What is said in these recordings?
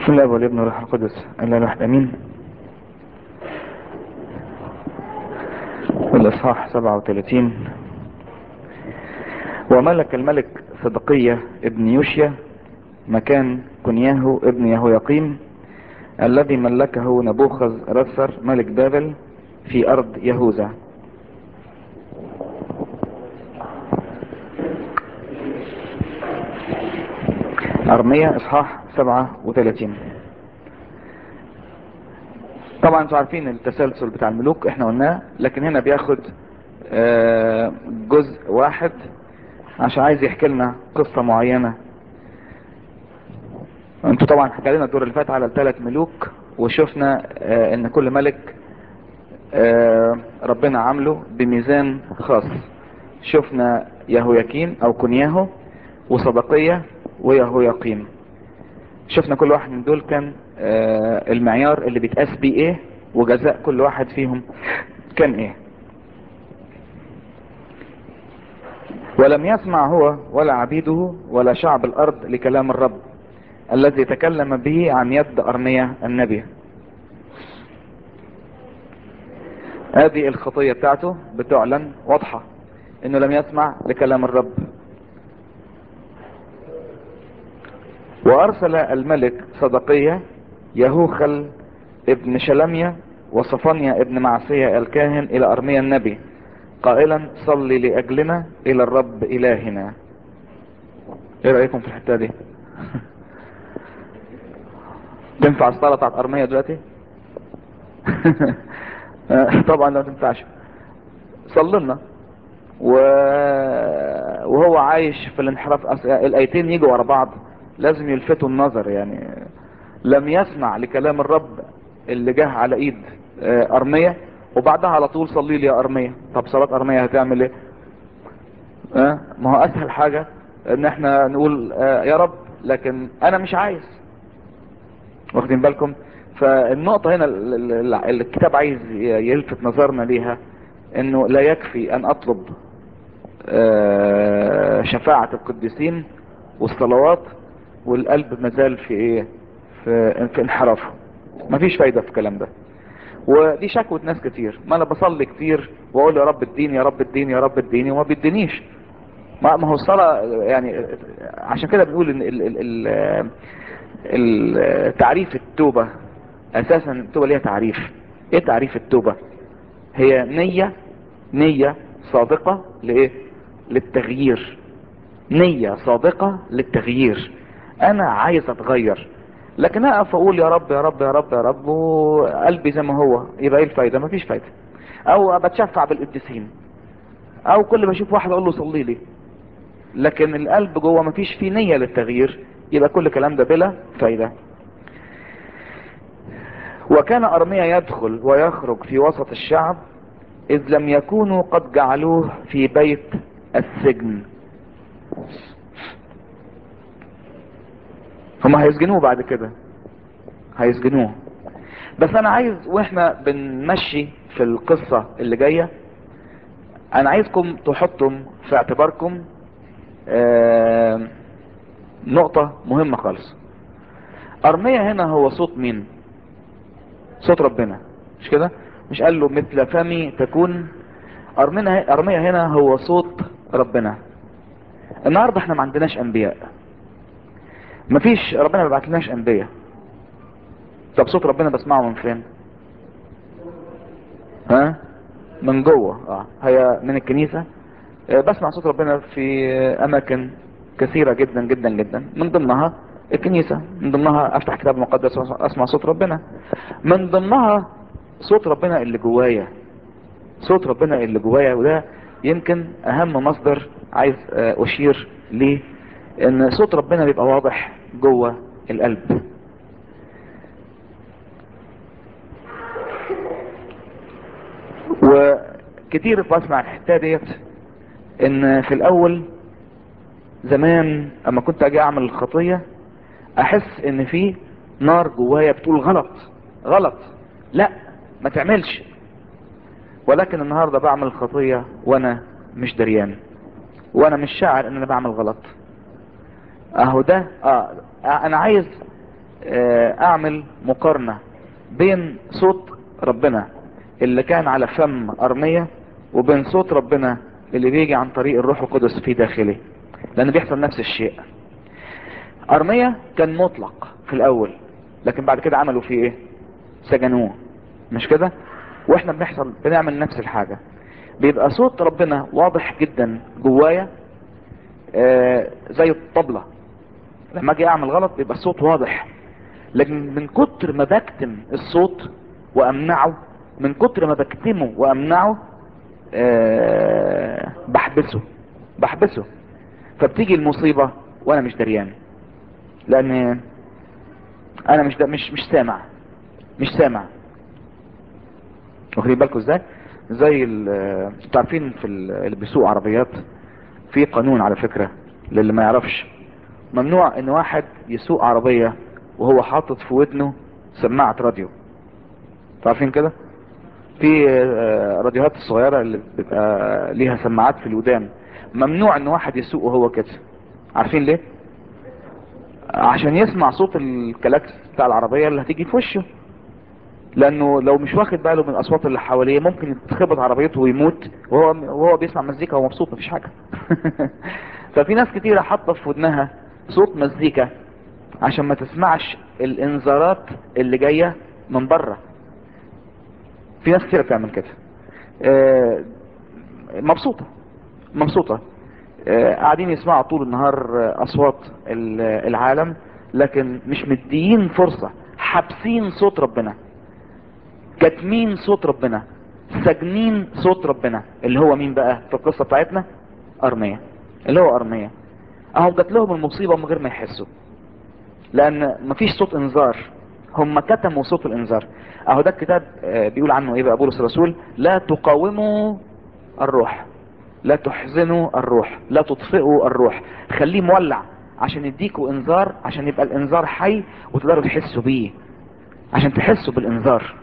بسم الله والابن والروح القدس الا الواحد امين الاصحاح 37 وملك الملك صدقية ابن يوشيا مكان كنياهو ابن يهويقيم الذي ملكه نبوخذ رسر ملك بابل في ارض يهوذا ارمية اصحاح 37 طبعا انتوا عارفين التسلسل بتاع الملوك احنا قلناه لكن هنا بياخد جزء واحد عشان عايز يحكي لنا قصة معينة انتوا طبعا حكى لنا الدور اللي فات على الثلاث ملوك وشفنا ان كل ملك ربنا عامله بميزان خاص شفنا يهوياكين او كنياهو وصدقية ويهوياقيم شفنا كل واحد من دول كان المعيار اللي بيتقاس بيه ايه وجزاء كل واحد فيهم كان ايه ولم يسمع هو ولا عبيده ولا شعب الارض لكلام الرب الذي تكلم به عن يد ارمية النبي هذه الخطية بتاعته بتعلن واضحة انه لم يسمع لكلام الرب وارسل الملك صدقية يهوخل ابن شلمية وصفانيا ابن معسية الكاهن الى ارميا النبي قائلا صلي لاجلنا الى الرب الهنا ايه رأيكم في الحتة دي تنفع الصلاة بتاعت ارميا دلوقتي طبعا لا تنفعش صلي لنا و... وهو عايش في الانحراف الايتين يجوا ورا بعض لازم يلفتوا النظر يعني لم يسمع لكلام الرب اللي جه على ايد ارمية وبعدها على طول صلي لي يا ارمية طب صلاة ارمية هتعمل ايه أه؟ ما هو اسهل حاجة ان احنا نقول أه يا رب لكن انا مش عايز واخدين بالكم فالنقطة هنا الكتاب عايز يلفت نظرنا ليها انه لا يكفي ان اطلب أه شفاعة القديسين والصلوات والقلب مازال في ايه في, في انحرافه مفيش فايدة في الكلام ده ودي شكوة ناس كتير ما انا بصلي كتير واقول يا رب اديني يا رب اديني يا رب اديني وما بيدينيش ما هو الصلاة يعني عشان كده بنقول ان ال ال ال تعريف التوبة اساسا التوبة ليها تعريف ايه تعريف التوبة هي نية نية صادقة لايه للتغيير نية صادقة للتغيير انا عايز اتغير لكن اقف اقول يا رب يا رب يا رب يا رب وقلبي زي ما هو يبقى ايه الفايدة مفيش فايدة او بتشفع بالقديسين او كل ما اشوف واحد اقول له صلي لي لكن القلب جوه مفيش فيه نية للتغيير يبقى كل كلام ده بلا فايدة وكان ارميا يدخل ويخرج في وسط الشعب اذ لم يكونوا قد جعلوه في بيت السجن هم هيسجنوه بعد كده هيسجنوه بس انا عايز واحنا بنمشي في القصة اللي جاية انا عايزكم تحطوا في اعتباركم آه نقطة مهمة خالص ارمية هنا هو صوت مين صوت ربنا مش كده مش قال له مثل فمي تكون ارمية ارمية هنا هو صوت ربنا النهاردة احنا ما عندناش انبياء مفيش ربنا ما بعتلناش انبياء طب صوت ربنا بسمعه من فين ها من جوه اه هي من الكنيسة آه بسمع صوت ربنا في اماكن كثيرة جدا جدا جدا من ضمنها الكنيسة من ضمنها افتح كتاب مقدس اسمع صوت ربنا من ضمنها صوت ربنا اللي جوايا صوت ربنا اللي جوايا وده يمكن اهم مصدر عايز اشير ليه ان صوت ربنا بيبقى واضح جوه القلب وكتير بسمع الحته ديت ان في الاول زمان اما كنت اجي اعمل الخطية احس ان في نار جوايا بتقول غلط غلط لا ما تعملش ولكن النهاردة بعمل الخطية وانا مش دريان وانا مش شاعر ان انا بعمل غلط اهو ده اه انا عايز اعمل مقارنة بين صوت ربنا اللي كان على فم ارمية وبين صوت ربنا اللي بيجي عن طريق الروح القدس في داخله لان بيحصل نفس الشيء ارمية كان مطلق في الاول لكن بعد كده عملوا فيه ايه سجنوه مش كده واحنا بنحصل بنعمل نفس الحاجة بيبقى صوت ربنا واضح جدا جوايا آه زي الطبلة لما اجي اعمل غلط بيبقى الصوت واضح لكن من كتر ما بكتم الصوت وامنعه من كتر ما بكتمه وامنعه أه بحبسه بحبسه فبتيجي المصيبة وانا مش دريان لان انا مش مش مش سامع مش سامع واخدين بالكم ازاي زي انتوا عارفين في اللي بيسوق عربيات في قانون على فكرة للي ما يعرفش ممنوع ان واحد يسوق عربية وهو حاطط في ودنه سماعة راديو عارفين كده في راديوهات الصغيرة اللي بيبقى ليها سماعات في الودان ممنوع ان واحد يسوق وهو كده عارفين ليه عشان يسمع صوت الكلاكس بتاع العربية اللي هتيجي في وشه لانه لو مش واخد باله من الاصوات اللي حواليه ممكن تخبط عربيته ويموت وهو وهو بيسمع مزيكا وهو مبسوط مفيش حاجه ففي ناس كتيره حاطه في ودنها صوت مزيكا عشان ما تسمعش الانذارات اللي جايه من بره في ناس كتيره بتعمل كده مبسوطه مبسوطه قاعدين يسمعوا طول النهار اصوات العالم لكن مش مديين فرصه حابسين صوت ربنا كاتمين صوت ربنا ساجنين صوت ربنا اللي هو مين بقى في القصة بتاعتنا ارمية اللي هو ارمية اهو جات لهم المصيبة من غير ما يحسوا لان مفيش صوت انذار هم كتموا صوت الانذار اهو ده الكتاب بيقول عنه ايه بقى بولس الرسول لا تقاوموا الروح لا تحزنوا الروح لا تطفئوا الروح خليه مولع عشان يديكوا انذار عشان يبقى الانذار حي وتقدروا تحسوا بيه عشان تحسوا بالانذار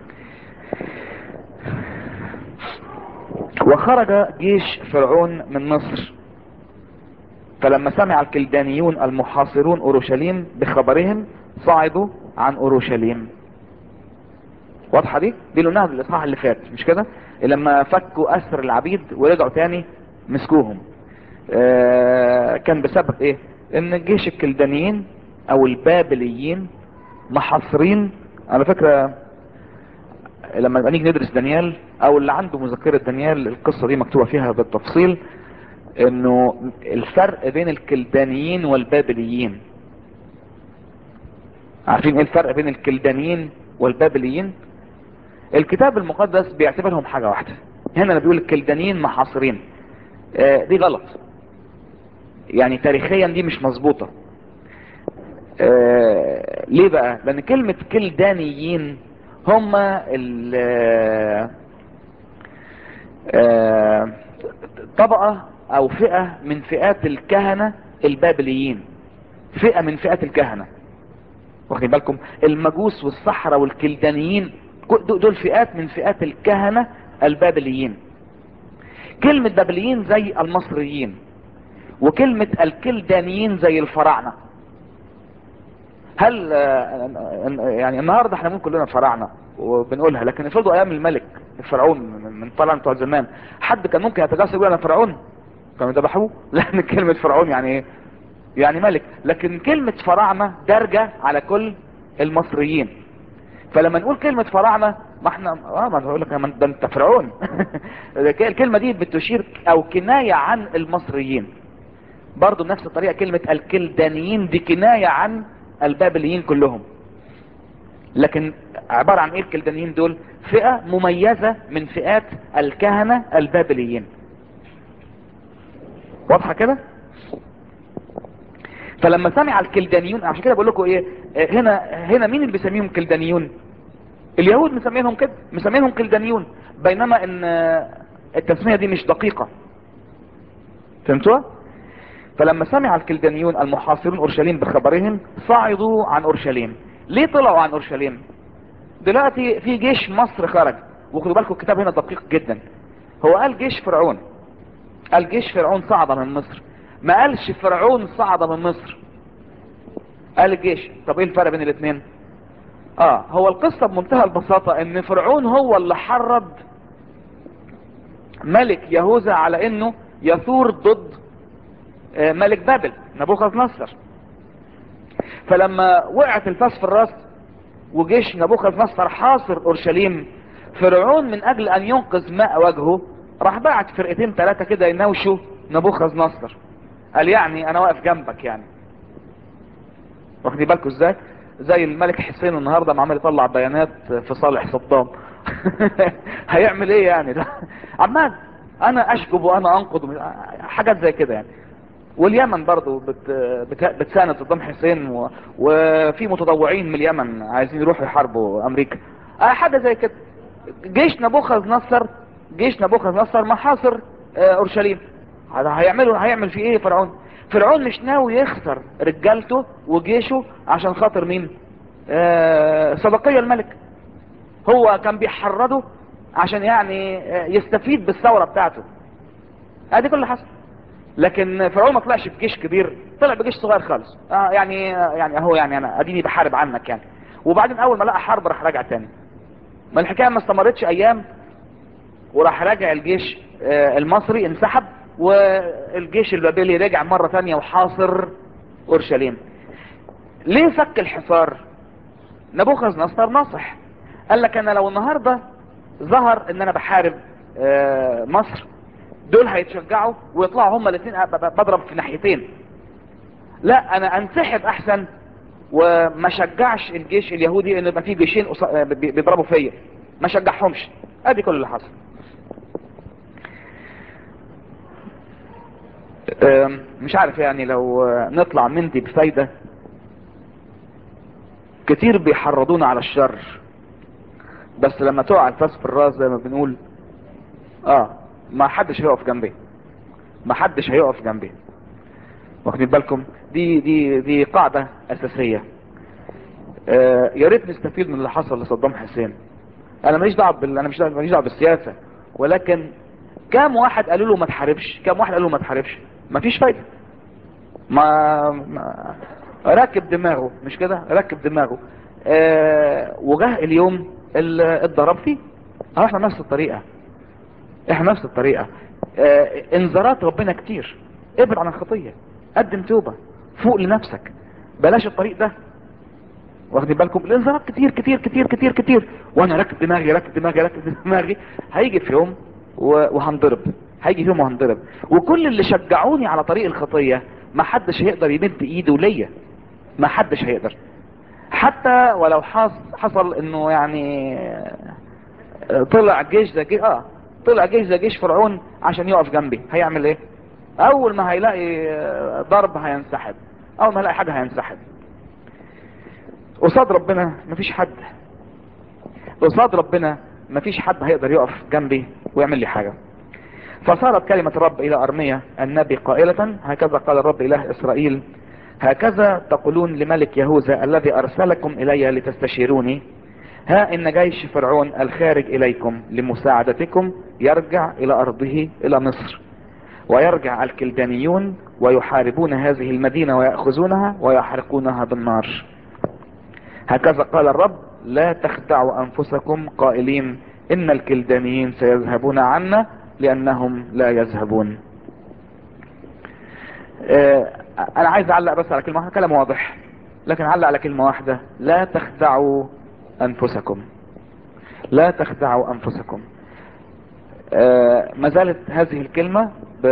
وخرج جيش فرعون من مصر فلما سمع الكلدانيون المحاصرون اورشليم بخبرهم صعدوا عن اورشليم واضحه دي دي لونها بالاصحاح اللي فات مش كده لما فكوا اسر العبيد ورجعوا تاني مسكوهم آه كان بسبب ايه ان جيش الكلدانيين او البابليين محاصرين على فكره لما نبقى نيجي ندرس دانيال او اللي عنده مذكرة دانيال القصة دي مكتوبة فيها بالتفصيل انه الفرق بين الكلدانيين والبابليين عارفين ايه الفرق بين الكلدانيين والبابليين الكتاب المقدس بيعتبرهم حاجة واحدة هنا بيقول الكلدانيين محاصرين آه دي غلط يعني تاريخيا دي مش مظبوطة آه ليه بقى لان كلمة كلدانيين هم ال طبقة او فئة من فئات الكهنة البابليين فئة من فئات الكهنة واخدين بالكم المجوس والصحراء والكلدانيين دول فئات من فئات الكهنة البابليين كلمة بابليين زي المصريين وكلمة الكلدانيين زي الفراعنة هل يعني النهاردة احنا ممكن كلنا فراعنة وبنقولها لكن افرضوا ايام الملك الفرعون من طلع بتوع زمان حد كان ممكن يتجسس يقول انا فرعون كانوا ذبحوه لان كلمة فرعون يعني ايه يعني ملك لكن كلمة فراعنة دارجة على كل المصريين فلما نقول كلمة فراعنة ما احنا اه ما نقول لك ده انت فرعون الكلمة دي بتشير او كناية عن المصريين برضو بنفس الطريقة كلمة الكلدانيين دي كناية عن البابليين كلهم لكن عبارة عن ايه الكلدانيين دول فئة مميزة من فئات الكهنة البابليين واضحة كده فلما سمع الكلدانيون عشان كده بقول لكم ايه هنا هنا مين اللي بيسميهم كلدانيون اليهود مسمينهم كده مسمينهم كلدانيون بينما ان التسمية دي مش دقيقة فهمتوها فلما سمع الكلدانيون المحاصرون اورشليم بخبرهم صعدوا عن اورشليم ليه طلعوا عن اورشليم دلوقتي في جيش مصر خرج وخدوا بالكم الكتاب هنا دقيق جدا هو قال جيش فرعون قال جيش فرعون صعد من مصر ما قالش فرعون صعد من مصر قال الجيش طب ايه الفرق بين الاثنين اه هو القصة بمنتهى البساطة ان فرعون هو اللي حرض ملك يهوذا على انه يثور ضد آه، ملك بابل نبوخذ نصر فلما وقعت الفاس في الراس وجيش نبوخذ نصر حاصر اورشليم فرعون من اجل ان ينقذ ماء وجهه راح بعت فرقتين ثلاثة كده يناوشوا نبوخذ نصر قال يعني انا واقف جنبك يعني واخدين بالكم ازاي زي الملك حسين النهارده ما عمال يطلع بيانات في صالح صدام هيعمل ايه يعني ده عمال انا اشجب وانا انقض حاجات زي كده يعني واليمن برضو بت بت بتساند صدام حسين و... وفي متطوعين من اليمن عايزين يروحوا يحاربوا امريكا آه حاجه زي كده جيش نبوخذ نصر جيش نبوخذ نصر محاصر آه اورشليم هذا هيعملوا هيعمل في ايه فرعون فرعون مش ناوي يخسر رجالته وجيشه عشان خاطر مين آه صدقية الملك هو كان بيحرضه عشان يعني آه يستفيد بالثورة بتاعته ادي كل اللي حصل لكن فرعون ما طلعش بجيش كبير طلع بجيش صغير خالص آه يعني آه يعني اهو يعني انا اديني بحارب عنك يعني وبعدين اول ما لقى حرب راح راجع تاني ما الحكايه ما استمرتش ايام وراح راجع الجيش آه المصري انسحب والجيش البابلي رجع مرة ثانية وحاصر اورشليم ليه فك الحصار نبوخذ نصر نصح قال لك انا لو النهاردة ظهر ان انا بحارب آه مصر دول هيتشجعوا ويطلعوا هما الاثنين بضرب في ناحيتين لا انا انسحب احسن وما شجعش الجيش اليهودي ان يبقى فيه جيشين بيضربوا فيا ما شجعهمش ادي كل اللي حصل مش عارف يعني لو نطلع من دي بفايدة كتير بيحرضونا على الشر بس لما تقع الفاس في الراس زي ما بنقول اه ما حدش هيقف جنبي ما حدش هيقف جنبي واخدين بالكم دي دي دي قاعدة اساسية آه يا ريت نستفيد من اللي حصل لصدام حسين انا ماليش دعوه بال... انا مش ماليش دعوه بالسياسه ولكن كام واحد قالوا له ما تحاربش كام واحد قالوا له ما تحاربش مفيش فايده ما, ما راكب دماغه مش كده راكب دماغه آه وجه اليوم اللي اتضرب فيه اه احنا نفس الطريقه احنا نفس الطريقه آه انذارات ربنا كتير ابعد عن الخطيه قدم توبه فوق لنفسك بلاش الطريق ده واخدين بالكم الانذارات كتير كتير كتير كتير كتير وانا راكب دماغي راكب دماغي راكب دماغي هيجي في يوم وهنضرب هيجي في يوم وهنضرب وكل اللي شجعوني على طريق الخطية ما حدش هيقدر يمد ايده ليا ما حدش هيقدر حتى ولو حصل انه يعني طلع جيش زي جيش اه طلع جيش زي جيش فرعون عشان يقف جنبي هيعمل ايه اول ما هيلاقي ضرب هينسحب اول ما هيلاقي حاجة هينسحب قصاد ربنا مفيش حد قصاد ربنا مفيش حد هيقدر يقف جنبي ويعمل لي حاجة فصارت كلمة الرب الى ارمية النبي قائلة هكذا قال الرب اله اسرائيل هكذا تقولون لملك يهوذا الذي ارسلكم الي لتستشيروني ها ان جيش فرعون الخارج اليكم لمساعدتكم يرجع الى ارضه الى مصر ويرجع الكلدانيون ويحاربون هذه المدينة ويأخذونها ويحرقونها بالنار هكذا قال الرب لا تخدعوا انفسكم قائلين ان الكلدانيين سيذهبون عنا لانهم لا يذهبون آه انا عايز اعلق بس على كلمة واحدة كلام واضح لكن اعلق على كلمة واحدة لا تخدعوا انفسكم لا تخدعوا انفسكم آه ما زالت هذه الكلمة ب...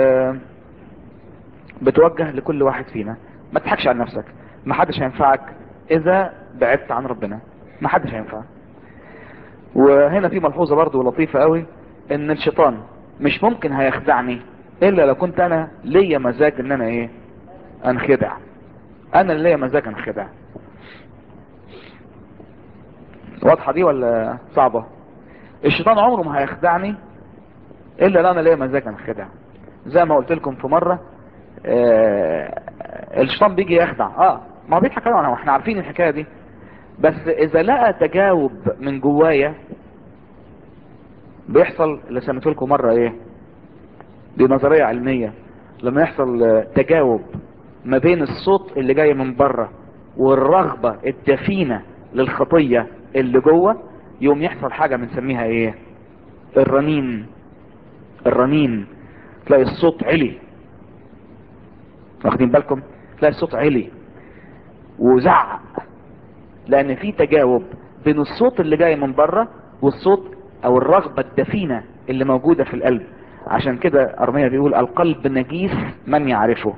بتوجه لكل واحد فينا ما تضحكش على نفسك ما حدش هينفعك اذا بعدت عن ربنا ما حدش هينفع وهنا في ملحوظة برضو لطيفة قوي ان الشيطان مش ممكن هيخدعني الا لو كنت انا ليا مزاج ان انا ايه انخدع انا اللي ليا مزاج انخدع واضحة دي ولا صعبة الشيطان عمره ما هيخدعني الا لو انا ليا مزاج انخدع زي ما قلت لكم في مرة آه الشيطان بيجي يخدع اه ما هو بيضحك علينا واحنا عارفين الحكاية دي بس اذا لقى تجاوب من جوايا بيحصل اللي سميته لكم مرة ايه دي نظرية علمية لما يحصل تجاوب ما بين الصوت اللي جاي من بره والرغبة الدفينة للخطية اللي جوه يوم يحصل حاجة بنسميها ايه الرنين الرنين تلاقي الصوت علي واخدين بالكم تلاقي الصوت علي وزعق لان في تجاوب بين الصوت اللي جاي من بره والصوت او الرغبة الدفينة اللي موجودة في القلب عشان كده ارميا بيقول القلب نجيس من يعرفه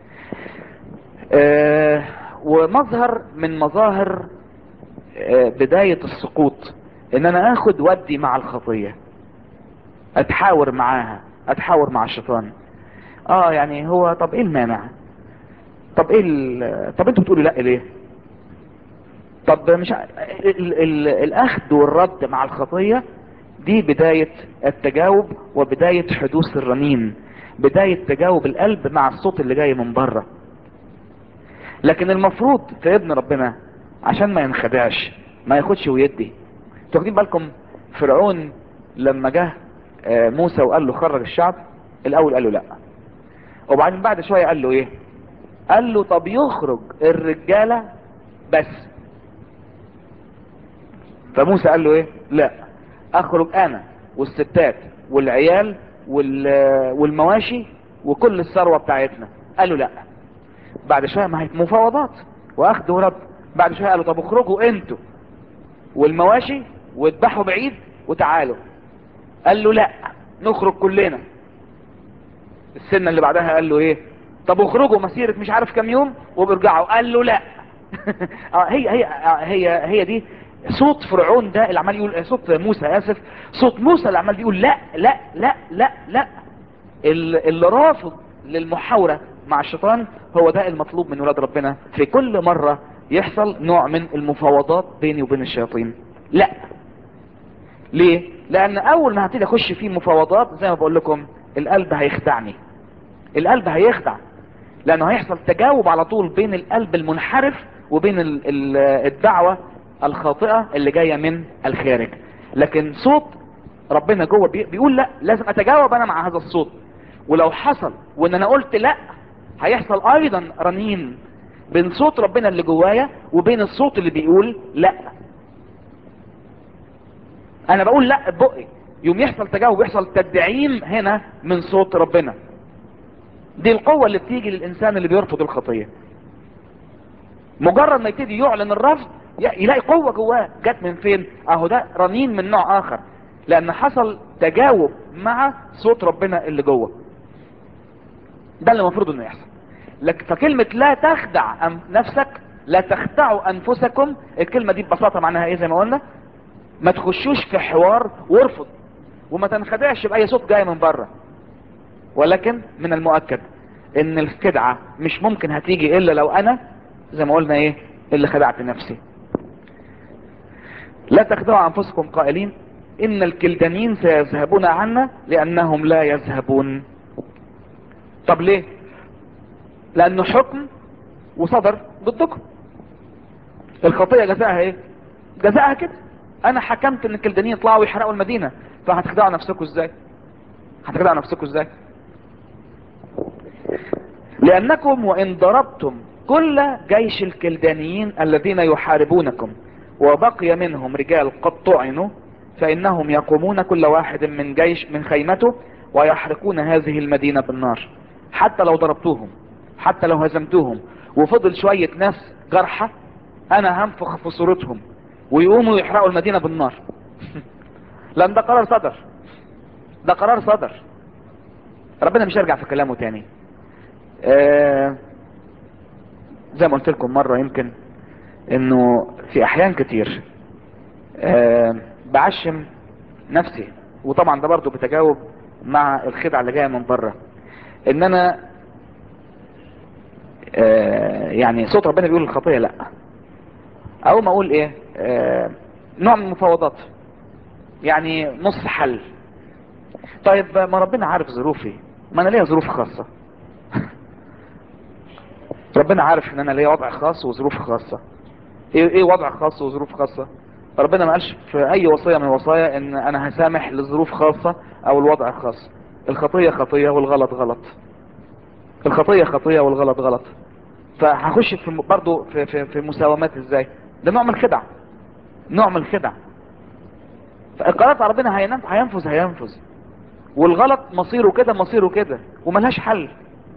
آه ومظهر من مظاهر آه بداية السقوط ان انا اخد ودي مع الخطية اتحاور معاها اتحاور مع الشيطان اه يعني هو طب ايه المانع طب ايه ال... طب انتوا بتقولوا لا ليه طب مش ع... ال... ال... الاخذ والرد مع الخطية دي بداية التجاوب وبداية حدوث الرنين بداية تجاوب القلب مع الصوت اللي جاي من بره لكن المفروض في ابن ربنا عشان ما ينخدعش ما ياخدش ويدي تاخدين بالكم فرعون لما جه موسى وقال له خرج الشعب الاول قال له لا وبعدين بعد شوية قال له ايه قال له طب يخرج الرجالة بس فموسى قال له ايه لا اخرج انا والستات والعيال والمواشي وكل الثروة بتاعتنا قال له لا بعد شوية ما هي مفاوضات واخد ورد بعد شوية قالوا طب اخرجوا انتوا والمواشي واذبحوا بعيد وتعالوا قال له لا نخرج كلنا السنة اللي بعدها قال له ايه طب اخرجوا مسيرة مش عارف كم يوم وبرجعوا قال له لا هي هي هي هي دي صوت فرعون ده اللي عمال يقول صوت موسى اسف صوت موسى اللي عمال يقول لا لا لا لا لا اللي رافض للمحاورة مع الشيطان هو ده المطلوب من ولاد ربنا في كل مرة يحصل نوع من المفاوضات بيني وبين الشياطين لا ليه لان اول ما هبتدي اخش فيه مفاوضات زي ما بقول لكم القلب هيخدعني القلب هيخدع لانه هيحصل تجاوب على طول بين القلب المنحرف وبين ال ال الدعوة الخاطئة اللي جاية من الخارج لكن صوت ربنا جوه بيقول لا لازم اتجاوب انا مع هذا الصوت ولو حصل وان انا قلت لا هيحصل ايضا رنين بين صوت ربنا اللي جوايا وبين الصوت اللي بيقول لا انا بقول لا ببقي يوم يحصل تجاوب يحصل تدعيم هنا من صوت ربنا دي القوة اللي بتيجي للانسان اللي بيرفض الخطية مجرد ما يبتدي يعلن الرفض يلاقي قوة جواه جت من فين اهو ده رنين من نوع اخر لان حصل تجاوب مع صوت ربنا اللي جوه ده اللي المفروض انه يحصل لك فكلمة لا تخدع نفسك لا تخدعوا انفسكم الكلمة دي ببساطة معناها ايه زي ما قلنا ما تخشوش في حوار وارفض وما تنخدعش باي صوت جاي من بره ولكن من المؤكد ان الخدعة مش ممكن هتيجي الا لو انا زي ما قلنا ايه اللي خدعت نفسي لا تخدعوا انفسكم قائلين ان الكلدانيين سيذهبون عنا لانهم لا يذهبون طب ليه لانه حكم وصدر ضدكم الخطية جزاءها ايه جزاءها كده انا حكمت ان الكلدانيين يطلعوا ويحرقوا المدينة فهتخدعوا نفسكم ازاي هتخدعوا نفسكم ازاي لانكم وان ضربتم كل جيش الكلدانيين الذين يحاربونكم وبقي منهم رجال قد طعنوا فانهم يقومون كل واحد من جيش من خيمته ويحرقون هذه المدينة بالنار حتى لو ضربتوهم حتى لو هزمتوهم وفضل شوية ناس جرحى انا هنفخ في صورتهم ويقوموا يحرقوا المدينة بالنار لان ده قرار صدر ده قرار صدر ربنا مش هيرجع في كلامه تاني آه زي ما قلت لكم مرة يمكن انه في احيان كتير آه بعشم نفسي وطبعا ده برضو بتجاوب مع الخدعة اللي جاية من بره ان انا آه يعني صوت ربنا بيقول الخطية لا او ما اقول ايه آه نوع من المفاوضات يعني نص حل طيب ما ربنا عارف ظروفي ما انا ليا ظروف خاصة ربنا عارف ان انا ليا وضع خاص وظروف خاصة ايه, إيه وضع خاص وظروف خاصة ربنا ما قالش في اي وصية من الوصايا ان انا هسامح لظروف خاصة او الوضع خاص الخطية خطية والغلط غلط الخطية خطية والغلط غلط فهخش في برضه في, في, في مساومات ازاي ده نوع من الخدع نوع من الخدع فالقرار ربنا هينف- هينفذ هينفذ والغلط مصيره كده مصيره كده وملهاش حل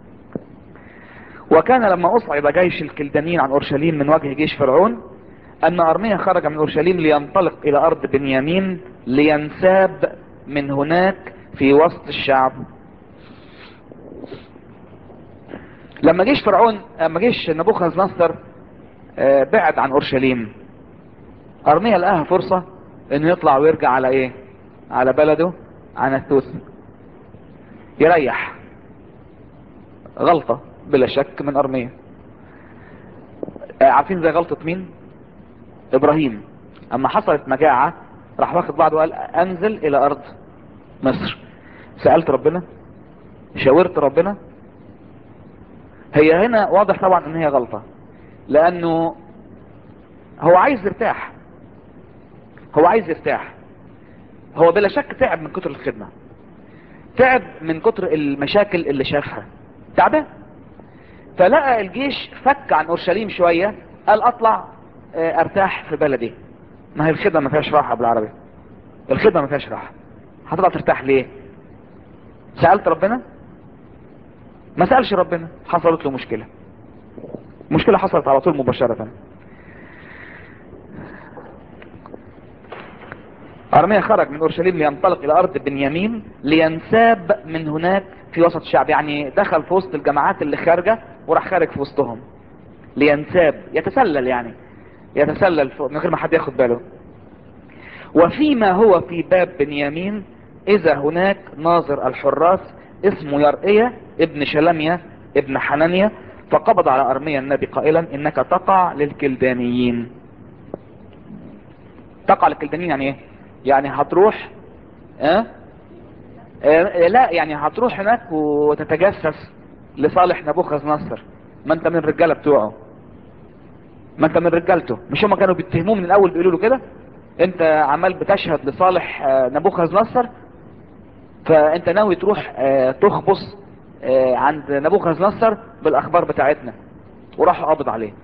وكان لما اصعد جيش الكلدانيين عن اورشليم من وجه جيش فرعون ان ارميا خرج من اورشليم لينطلق الى ارض بنيامين لينساب من هناك في وسط الشعب لما جيش فرعون لما جيش نبوخذ نصر آه، بعد عن اورشليم ارميا لقاها فرصة انه يطلع ويرجع على ايه على بلده عناثوس يريح غلطة بلا شك من ارميا آه، عارفين زي غلطة مين ابراهيم اما حصلت مجاعة راح واخد بعضه وقال انزل الى ارض مصر سألت ربنا شاورت ربنا هي هنا واضح طبعا ان هي غلطة لانه هو عايز يرتاح هو عايز يرتاح هو بلا شك تعب من كتر الخدمة تعب من كتر المشاكل اللي شافها تعبان فلقى الجيش فك عن اورشليم شوية قال اطلع آه، ارتاح في بلدي ما هي الخدمة ما فيهاش راحة بالعربي الخدمة ما فيهاش راحة هتطلع ترتاح ليه سألت ربنا ما سألش ربنا حصلت له مشكلة مشكلة حصلت على طول مباشرة أرميا خرج من أورشليم لينطلق إلى أرض بنيامين لينساب من هناك في وسط الشعب يعني دخل في وسط الجماعات اللي خارجة وراح خارج في وسطهم لينساب يتسلل يعني يتسلل فوق من غير ما حد ياخد باله وفيما هو في باب بنيامين إذا هناك ناظر الحراس اسمه يرقية ابن شلمية ابن حنانيا فقبض على أرميا النبي قائلا إنك تقع للكلدانيين تقع للكلدانيين يعني ايه يعني هتروح اه؟ اه لا يعني هتروح هناك وتتجسس لصالح نبوخذ نصر ما انت من الرجاله بتوعه ما انت من رجالته مش هما كانوا بيتهموه من الاول بيقولوا له كده انت عمال بتشهد لصالح آه، نبوخذ نصر فانت ناوي تروح آه، تخبص آه، عند نبوخذ نصر بالاخبار بتاعتنا وراح قابض عليه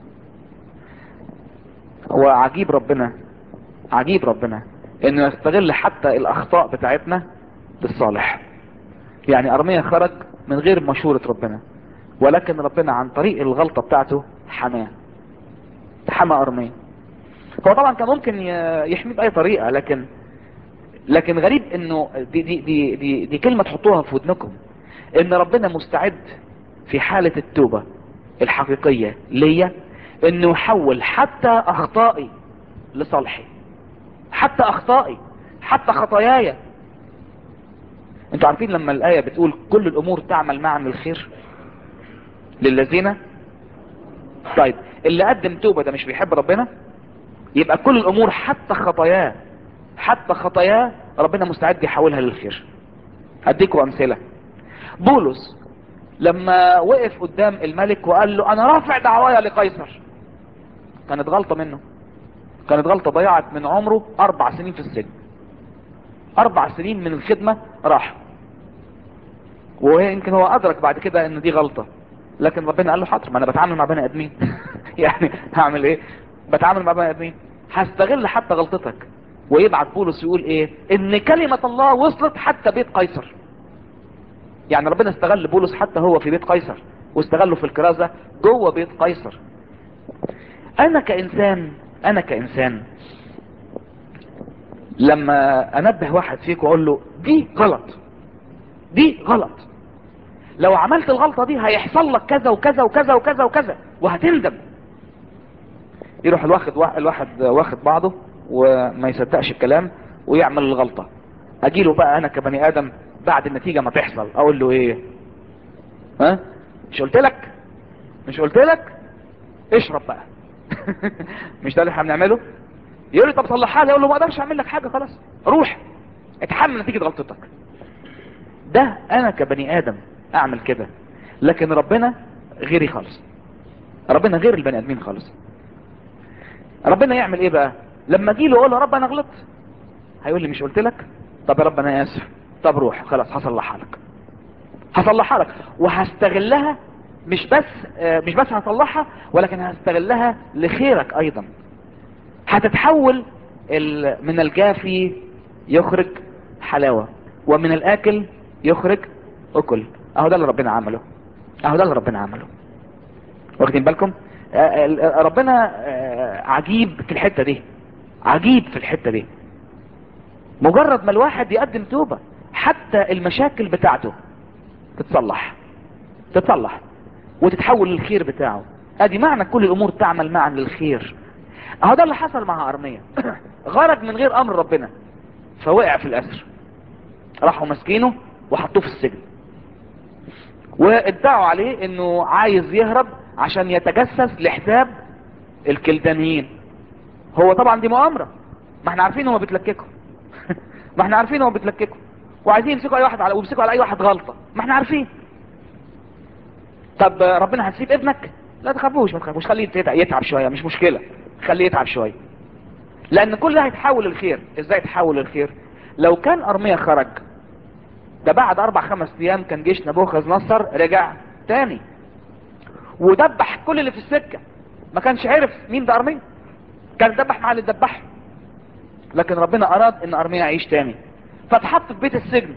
هو عجيب ربنا عجيب ربنا انه يستغل حتى الاخطاء بتاعتنا للصالح يعني ارميا خرج من غير مشورة ربنا ولكن ربنا عن طريق الغلطة بتاعته حماه حمى ارميا هو طبعا كان ممكن ي- يحميه باي طريقة لكن لكن غريب انه دي, دي, دي, دي, دي كلمة تحطوها في ودنكم ان ربنا مستعد في حالة التوبة الحقيقية ليا انه يحول حتى اخطائي لصالحي حتى اخطائي حتى خطاياي انتوا عارفين لما الاية بتقول كل الامور تعمل معا للخير للذين طيب اللي قدم توبة ده مش بيحب ربنا يبقى كل الامور حتى خطاياه حتى خطاياه ربنا مستعد يحولها للخير اديكوا امثلة بولس لما وقف قدام الملك وقال له انا رافع دعوايا لقيصر كانت غلطة منه كانت غلطة ضيعت من عمره اربع سنين في السجن اربع سنين من الخدمة راح ويمكن هو ادرك بعد كده ان دي غلطة لكن ربنا قال له حاضر ما انا بتعامل مع بني ادمين يعني هعمل ايه بتعامل مع بني ادمين هستغل حتى غلطتك ويبعت بولس يقول ايه ان كلمة الله وصلت حتى بيت قيصر يعني ربنا استغل بولس حتى هو في بيت قيصر واستغله في الكرازة جوه بيت قيصر انا كانسان انا كانسان لما انبه واحد فيكم اقول له دي غلط دي غلط لو عملت الغلطة دي هيحصل لك كذا وكذا وكذا وكذا وكذا وهتندم يروح الواحد الواحد واخد بعضه وما يصدقش الكلام ويعمل الغلطة اجيله بقى انا كبني ادم بعد النتيجة ما تحصل اقول له ايه ها مش قلت لك مش قلت لك اشرب بقى مش ده اللي احنا بنعمله يقول لي طب صلحها لي اقول له ما اقدرش اعمل لك حاجه خلاص روح اتحمل نتيجه غلطتك ده انا كبني ادم اعمل كده لكن ربنا غيري خالص ربنا غير البني ادمين خالص ربنا يعمل ايه بقى لما اجي له اقول له يا رب انا غلطت هيقول لي مش قلت لك طب يا رب انا اسف طب روح خلاص هصلحها لك هصلحها لك وهستغلها مش بس آه، مش بس هصلحها ولكن هستغلها لخيرك ايضا هتتحول ال- من الجافي يخرج حلاوة ومن الاكل يخرج اكل اهو ده اللي ربنا عمله اهو ده اللي ربنا عمله واخدين بالكم آه، ال- ربنا آه، عجيب في الحتة دي عجيب في الحتة دي مجرد ما الواحد يقدم توبة حتى المشاكل بتاعته تتصلح تتصلح وتتحول للخير بتاعه ادي معنى كل الامور تعمل معا للخير اهو ده اللي حصل مع ارميا غرق من غير امر ربنا فوقع في الاسر راحوا ماسكينه وحطوه في السجن وادعوا عليه انه عايز يهرب عشان يتجسس لحساب الكلدانيين هو طبعا دي مؤامرة ما احنا عارفين هو بيتلككوا ما احنا عارفين هو بيتلككوا وعايزين يمسكوا اي واحد على ويمسكوا على اي واحد غلطة ما احنا عارفين طب ربنا هتسيب ابنك لا تخافوش ما تخافوش خليه يتعب, يتعب شوية مش مشكلة خليه يتعب شوية لان كل ده هيتحول للخير ازاي يتحول للخير لو كان ارميا خرج ده بعد اربع خمس ايام كان جيش نبوخذ نصر رجع تاني ودبح كل اللي في السكة ما كانش عارف مين ده ارميا كان دبح مع اللي دبحه لكن ربنا اراد ان ارميا يعيش تاني فاتحط في بيت السجن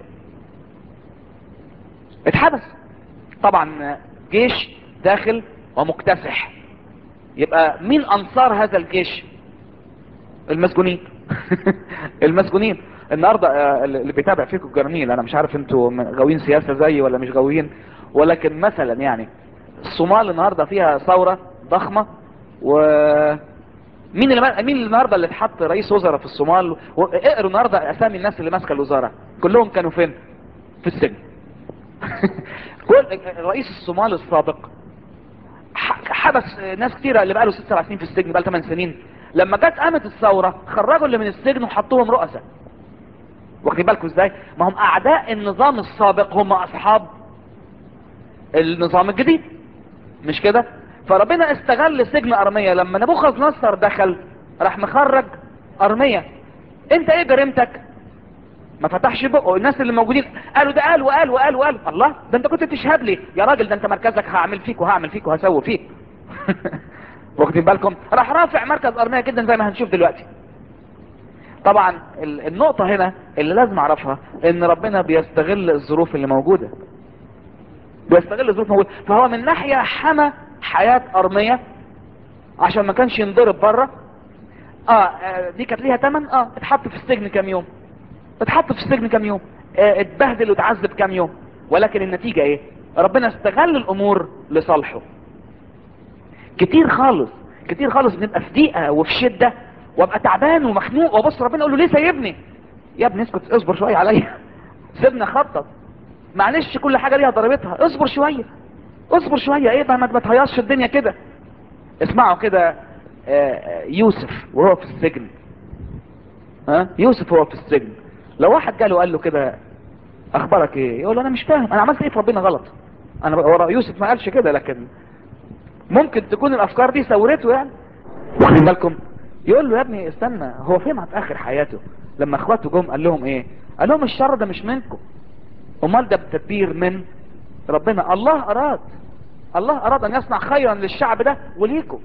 اتحبس طبعا جيش داخل ومكتسح يبقى مين انصار هذا الجيش المسجونين المسجونين النهارده آه، اللي بيتابع فيكم الجرنيل انا مش عارف انتوا م- غاويين سياسه زيي ولا مش غاويين ولكن مثلا يعني الصومال النهارده فيها ثوره ضخمه و مين اللي مين اللي النهارده اللي اتحط رئيس وزراء في الصومال و- اقروا النهارده اسامي الناس اللي ماسكه الوزاره كلهم كانوا فين في السجن كل رئيس الصومال السابق ح- حبس ناس كتيرة اللي بقاله ست سبع سنين في السجن بقاله 8 سنين لما جت قامت الثورة خرجوا اللي من السجن وحطوهم رؤساء واخدين بالكم ازاي ما هم اعداء النظام السابق هم اصحاب النظام الجديد مش كده فربنا استغل سجن ارمية لما نبوخذ نصر دخل راح مخرج ارمية انت ايه جريمتك ما فتحش بقه الناس اللي موجودين قالوا ده قال وقال وقال وقال الله ده انت كنت تشهد لي يا راجل ده انت مركزك هعمل فيك وهعمل فيك وهسوي فيك واخدين بالكم راح رافع مركز ارمية جدا زي ما هنشوف دلوقتي طبعا ال- النقطة هنا اللي لازم اعرفها ان ربنا بيستغل الظروف اللي موجودة بيستغل الظروف موجودة فهو من ناحية حمى حياة ارمية عشان ما كانش ينضرب بره اه آه، دي كانت ليها تمن اه اتحط في السجن كام يوم اتحط في السجن كام يوم اه اتبهدل واتعذب كام يوم ولكن النتيجة ايه ربنا استغل الامور لصالحه كتير خالص كتير خالص بنبقى في ضيقه وفي شده وابقى تعبان ومخنوق وابص ربنا اقول له ليه سايبني يا ابني اسكت اصبر شويه عليا سيبنا خطط معلش كل حاجه ليها ضربتها اصبر شويه اصبر شويه ايه بقى ما ما تهيصش الدنيا كده اسمعوا كده آه، آه، يوسف وهو في السجن ها يوسف وهو في السجن لو واحد جاله قال له كده اخبارك ايه يقول له انا مش فاهم انا عملت ايه في ربنا غلط انا ورا يوسف ما قالش كده لكن ممكن تكون الافكار دي ثورته يعني واخدين بالكم يقول له يا ابني استنى هو فين في اخر حياته لما اخواته جم قال لهم ايه قال لهم الشر ده مش منكم امال ده بتدبير من ربنا الله اراد الله اراد ان يصنع خيرا للشعب ده وليكم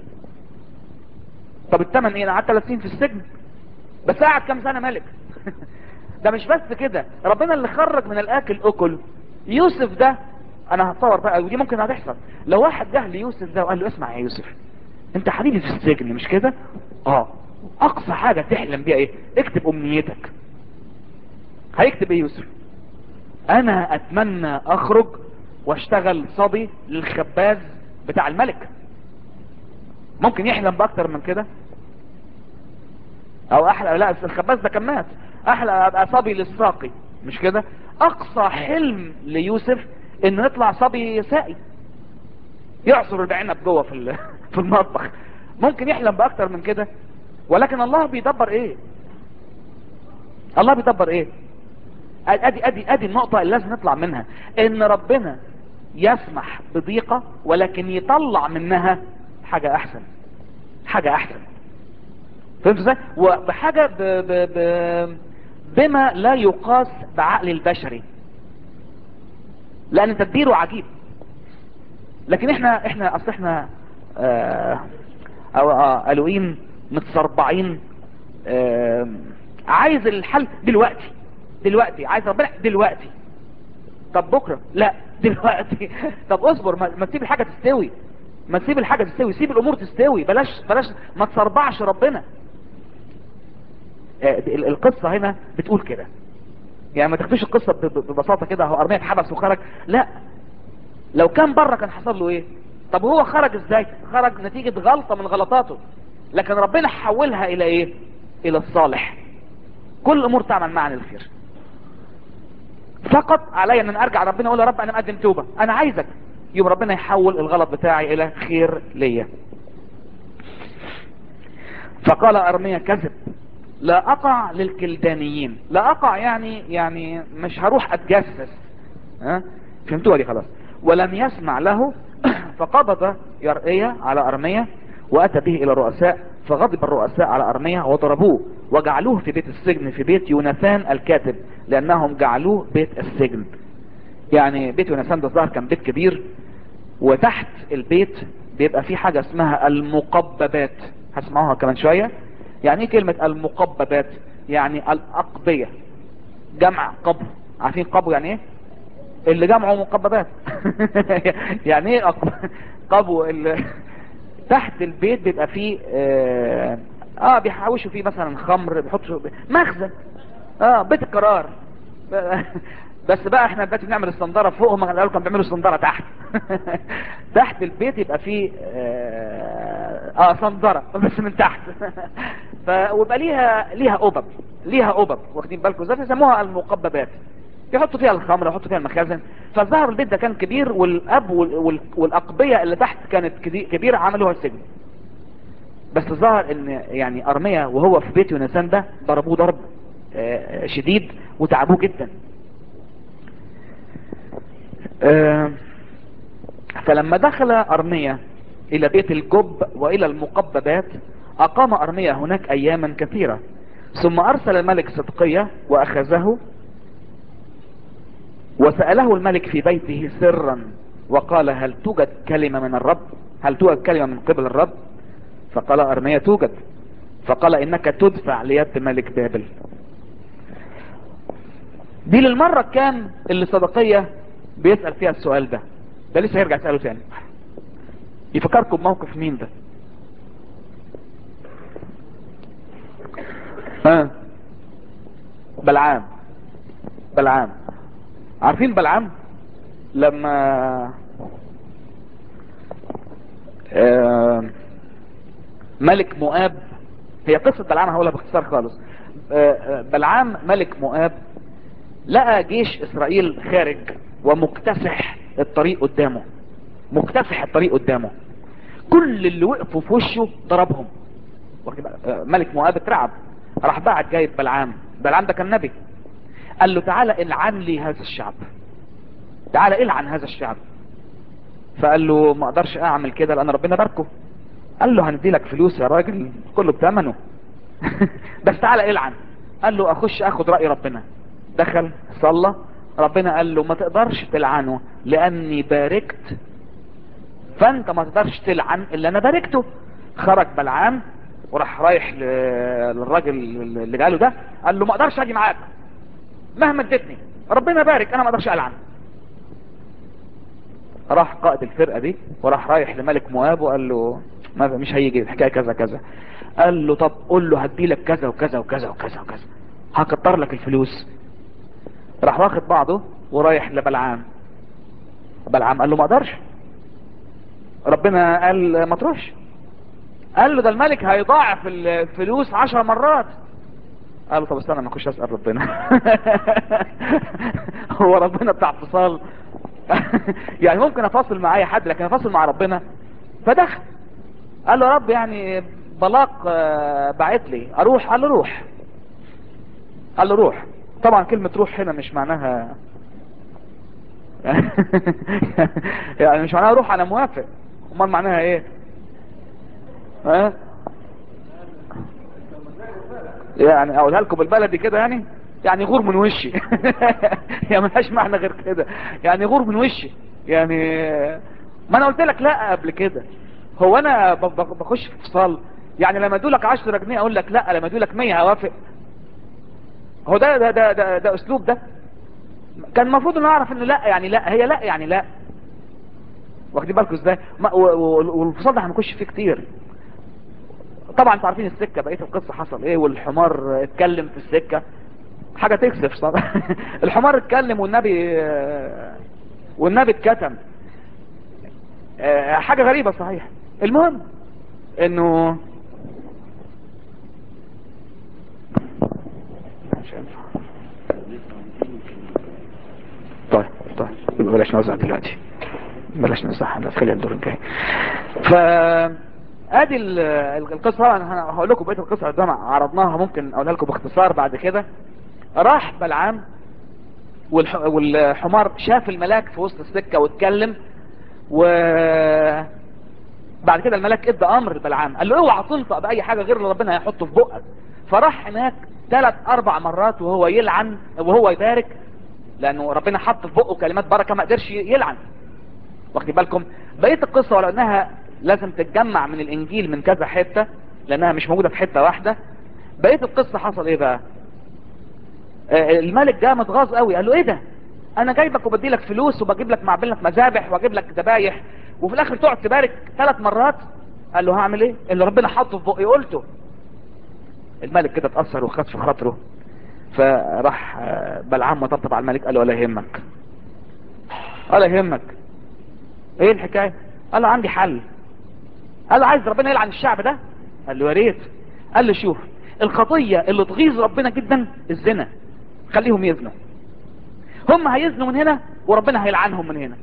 طب الثمن ايه انا قعدت 30 في السجن بس قعد كام سنه ملك ده مش بس كده ربنا اللي خرج من الاكل اكل يوسف ده انا هتصور بقى ودي ممكن هتحصل لو واحد جه ليوسف ده وقال له اسمع يا يوسف انت حبيبي في السجن مش كده اه اقصى حاجة تحلم بيها ايه اكتب امنيتك هيكتب ايه يوسف انا اتمنى اخرج واشتغل صبي للخباز بتاع الملك ممكن يحلم باكتر من كده او احلى لا الخباز ده كان مات احلى ابقى صبي للساقي مش كده اقصى حلم ليوسف انه يطلع صبي سائي يعصر العنب جوه في ال- في المطبخ ممكن يحلم باكتر من كده ولكن الله بيدبر ايه الله بيدبر ايه ادي ادي ادي النقطة اللي لازم نطلع منها ان ربنا يسمح بضيقة ولكن يطلع منها حاجة احسن حاجة احسن فهمت ازاي وبحاجة ب ب ب بما لا يقاس بعقل البشري لان تدبيره عجيب لكن احنا احنا اصل احنا آه او آه الوين متصربعين آه عايز الحل دلوقتي دلوقتي عايز ربنا دلوقتي طب بكرة لا دلوقتي طب اصبر ما, ما تسيب الحاجة تستوي ما تسيب الحاجة تستوي سيب الامور تستوي بلاش بلاش ما تصربعش ربنا آه القصة هنا بتقول كده يعني ما تاخدوش القصة ببساطة كده هو ارمية اتحبس وخرج لا لو كان بره كان حصل له ايه طب هو خرج ازاي خرج نتيجة غلطة من غلطاته لكن ربنا حولها الى ايه الى الصالح كل الامور تعمل معا للخير فقط علي ان ارجع ربنا اقول يا رب انا مقدم توبة انا عايزك يوم ربنا يحول الغلط بتاعي الى خير ليا فقال ارميا كذب لا اقع للكلدانيين لا اقع يعني يعني مش هروح اتجسس ها فهمتوها دي خلاص ولم يسمع له فقبض يرقية على ارميا واتى به الى الرؤساء فغضب الرؤساء على ارميا وضربوه وجعلوه في بيت السجن في بيت يوناثان الكاتب لانهم جعلوه بيت السجن يعني بيت يوناثان ده الظاهر كان بيت كبير وتحت البيت بيبقى في حاجة اسمها المقببات هسمعوها كمان شوية يعني ايه كلمة المقببات يعني الاقبية جمع قبو عارفين قبو يعني ايه اللي جمعوا مقببات يعني ايه قبو قبو اللي تحت البيت بيبقى فيه اه, آه بيحوشوا فيه مثلا خمر بيحطوا مخزن اه بيت القرار بس بقى احنا دلوقتي بنعمل الصندارة فوق هم قالوا كانوا بيعملوا الصندارة تحت تحت البيت يبقى فيه اه, آه صندارة بس من تحت ف ويبقى ليها ليها قبب ليها قبب واخدين بالكم ازاي يسموها المقببات يحطوا فيها الخمر يحطوا فيها المخازن فالظهر البيت ده كان كبير والاب وال... والاقبية اللي تحت كانت كبيرة عملوها السجن بس الظاهر ان يعني ارميا وهو في بيت يونسان ده ضربوه ضرب آه شديد وتعبوه جدا آه فلما دخل ارميا الى بيت الجب والى المقببات اقام ارميا هناك اياما كثيرة ثم ارسل الملك صدقية واخذه وسأله الملك في بيته سرا وقال هل توجد كلمة من الرب هل توجد كلمة من قبل الرب فقال ارميا توجد فقال انك تدفع ليد ملك بابل دي للمرة كام اللي صدقية بيسأل فيها السؤال ده ده لسه هيرجع يسأله تاني يفكركم بموقف مين ده ها بلعام بلعام عارفين بلعام لما آه ملك مؤاب هي قصة بلعام هقولها باختصار خالص آه بلعام ملك مؤاب لقى جيش اسرائيل خارج ومكتسح الطريق قدامه مكتسح الطريق قدامه كل اللي وقفوا في وشه ضربهم ملك مؤاب اترعب راح بعت جايب بلعام بلعام ده كان نبي قال له تعالى العن لي هذا الشعب تعالى العن هذا الشعب فقال له ما اقدرش اعمل كده لان ربنا باركه قال له هندي لك فلوس يا راجل كله بثمنه بس تعالى العن قال له اخش اخد رأي ربنا دخل صلى ربنا قال له ما تقدرش تلعنه لاني باركت فانت ما تقدرش تلعن الا انا باركته خرج بلعام وراح رايح للراجل اللي قاله ده قال له ما اقدرش اجي معاك مهما اديتني ربنا بارك انا ما اقدرش العن راح قائد الفرقة دي وراح رايح لملك مواب وقال له ما مش هيجي الحكاية كذا كذا قال له طب قول له هدي لك كذا وكذا وكذا وكذا وكذا هكتر لك الفلوس راح واخد بعضه ورايح لبلعام بلعام قال له ما اقدرش ربنا قال ما تروحش قال له ده الملك هيضاعف الفلوس عشر مرات قال له طب استنى ما اخش اسال ربنا هو ربنا بتاع اتصال يعني ممكن افاصل مع اي حد لكن افاصل مع ربنا فدخل قال له يا رب يعني بلاق بعت لي اروح قال له روح قال له روح طبعا كلمة روح هنا مش معناها يعني مش معناها روح انا موافق امال معناها ايه ها يعني اقولها لكم بالبلدي كده يعني يعني غور من وشي يعني ملهاش معنى غير كده يعني غور من وشي يعني ما انا قلت لك لا قبل كده هو انا ب- ب- بخش في فصال يعني لما ادولك 10 جنيه اقول لك لا لما ادولك 100 اوافق هو ده ده ده ده, ده اسلوب ده كان المفروض ان اعرف انه لا يعني لا هي لا يعني لا واخدين بالكم ازاي ما- و- و- والفصال ده هنخش فيه كتير طبعا انتوا عارفين السكه بقيه القصه حصل ايه والحمار اتكلم في السكه حاجه تكسف صراحه الحمار اتكلم والنبي آه، والنبي اتكتم آه، حاجه غريبه صحيح المهم انه مش هينفع. طيب طيب يبقى بلاش نوزع دلوقتي بلاش نوزعها لا خليها الدور الجاي ف ادي ال- القصه طبعا انا هقول لكم بقيه القصه ده عرضناها ممكن اقولها لكم باختصار بعد كده راح بلعام والح... والحمار شاف الملاك في وسط السكه واتكلم و بعد كده الملاك ادى امر لبلعام قال له اوعى تنطق باي حاجه غير اللي ربنا هيحطه في بقك فراح هناك ثلاث اربع مرات وهو يلعن وهو يبارك لانه ربنا حط في بقه كلمات بركه ما قدرش يلعن واخدين بالكم بقيه القصه ولو انها لازم تتجمع من الانجيل من كذا حته لانها مش موجوده في حته واحده بقيه القصه حصل ايه بقى آه، الملك ده متغاظ قوي قال له ايه ده انا جايبك وبدي لك فلوس وبجيب لك معبل لك مذابح واجيب لك ذبايح وفي الاخر تقعد تبارك ثلاث مرات قال له هعمل ايه اللي ربنا حطه في بقي قلته الملك كده اتاثر وخد في خاطره فراح آه، بلعام مطبطب على الملك قال له ولا يهمك ولا يهمك ايه الحكايه قال له عندي حل قال له عايز ربنا يلعن الشعب ده قال له يا ريت قال له شوف الخطيه اللي تغيظ ربنا جدا الزنا خليهم يزنوا هم هيزنوا من هنا وربنا هيلعنهم من هنا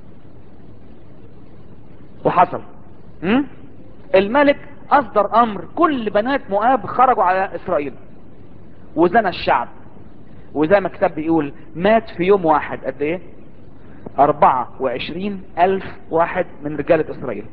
وحصل م? الملك اصدر امر كل بنات مؤاب خرجوا على اسرائيل وزنى الشعب وزي ما الكتاب بيقول مات في يوم واحد قد ايه اربعة وعشرين الف واحد من رجالة اسرائيل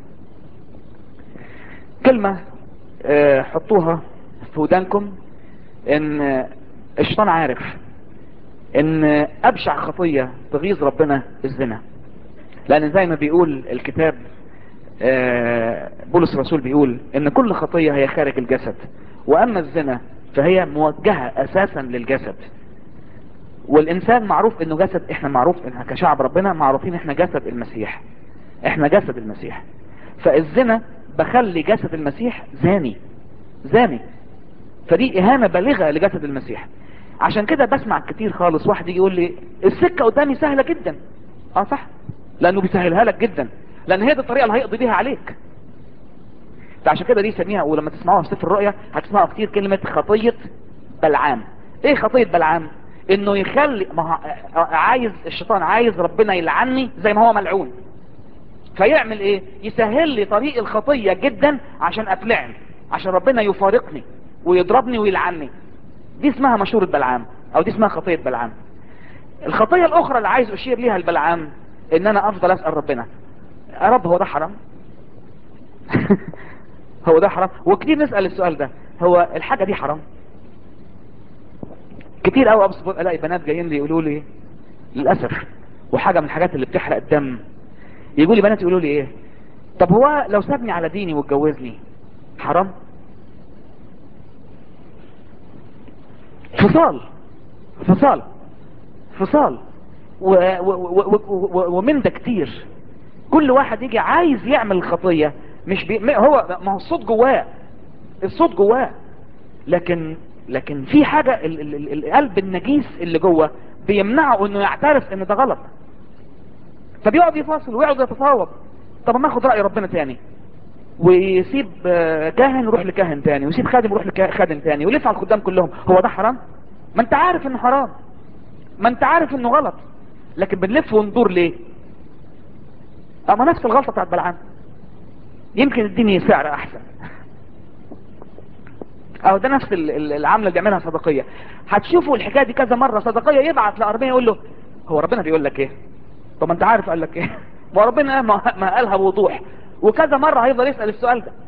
كلمة آه، حطوها في ودانكم ان الشيطان عارف ان ابشع خطية تغيظ ربنا الزنا لان زي ما بيقول الكتاب آه، بولس الرسول بيقول ان كل خطية هي خارج الجسد واما الزنا فهي موجهة اساسا للجسد والانسان معروف انه جسد احنا معروف ان كشعب ربنا معروفين احنا جسد المسيح احنا جسد المسيح فالزنا بخلي جسد المسيح زاني زاني فدي اهانة بالغة لجسد المسيح عشان كده بسمع كتير خالص واحد يجي يقول لي السكة قدامي سهلة جدا اه صح لانه بيسهلها لك جدا لان هي دي الطريقة اللي هيقضي بيها عليك فعشان كده دي سميها ولما تسمعوها في سفر الرؤيا هتسمعوا كتير كلمة خطية بلعام ايه خطية بلعام انه يخلي ما هو عايز الشيطان عايز ربنا يلعني زي ما هو ملعون فيعمل ايه يسهل لي طريق الخطية جدا عشان اتلعن عشان ربنا يفارقني ويضربني ويلعني دي اسمها مشورة بلعام او دي اسمها خطية بلعام الخطية الاخرى اللي عايز اشير ليها البلعام ان انا افضل اسأل ربنا يا رب هو ده حرام هو ده حرام وكتير نسأل السؤال ده هو الحاجة دي حرام كتير قوي ابص الاقي بنات جايين لي يقولوا لي للاسف وحاجه من الحاجات اللي بتحرق الدم يقول لي بنات يقولوا لي ايه طب هو لو سابني على ديني واتجوزني حرام فصال فصال فصال و و و و و ومن ده كتير كل واحد يجي عايز يعمل الخطيه مش بي... ما هو ما هو الصوت جواه الصوت جواه لكن لكن في حاجة ال ال ال القلب النجيس اللي جوه بيمنعه انه يعترف ان ده غلط فبيقعد يفاصل ويقعد يتفاوض طب ما اخد رأي ربنا تاني ويسيب آه، كاهن يروح لكاهن تاني ويسيب خادم يروح لخادم تاني ويلف على الخدام كلهم هو ده حرام ما انت عارف انه حرام ما انت عارف انه غلط لكن بنلف وندور ليه اما نفس الغلطة بتاعت بلعام يمكن اديني سعر احسن اهو ده نفس ال- ال- العملة اللي بيعملها صدقية هتشوفوا الحكاية دي كذا مرة صدقية يبعت لأرمية يقول له هو ربنا بيقول لك ايه طب ما انت عارف قال لك ايه ما ربنا ما ما قالها بوضوح وكذا مرة هيفضل يسأل السؤال ده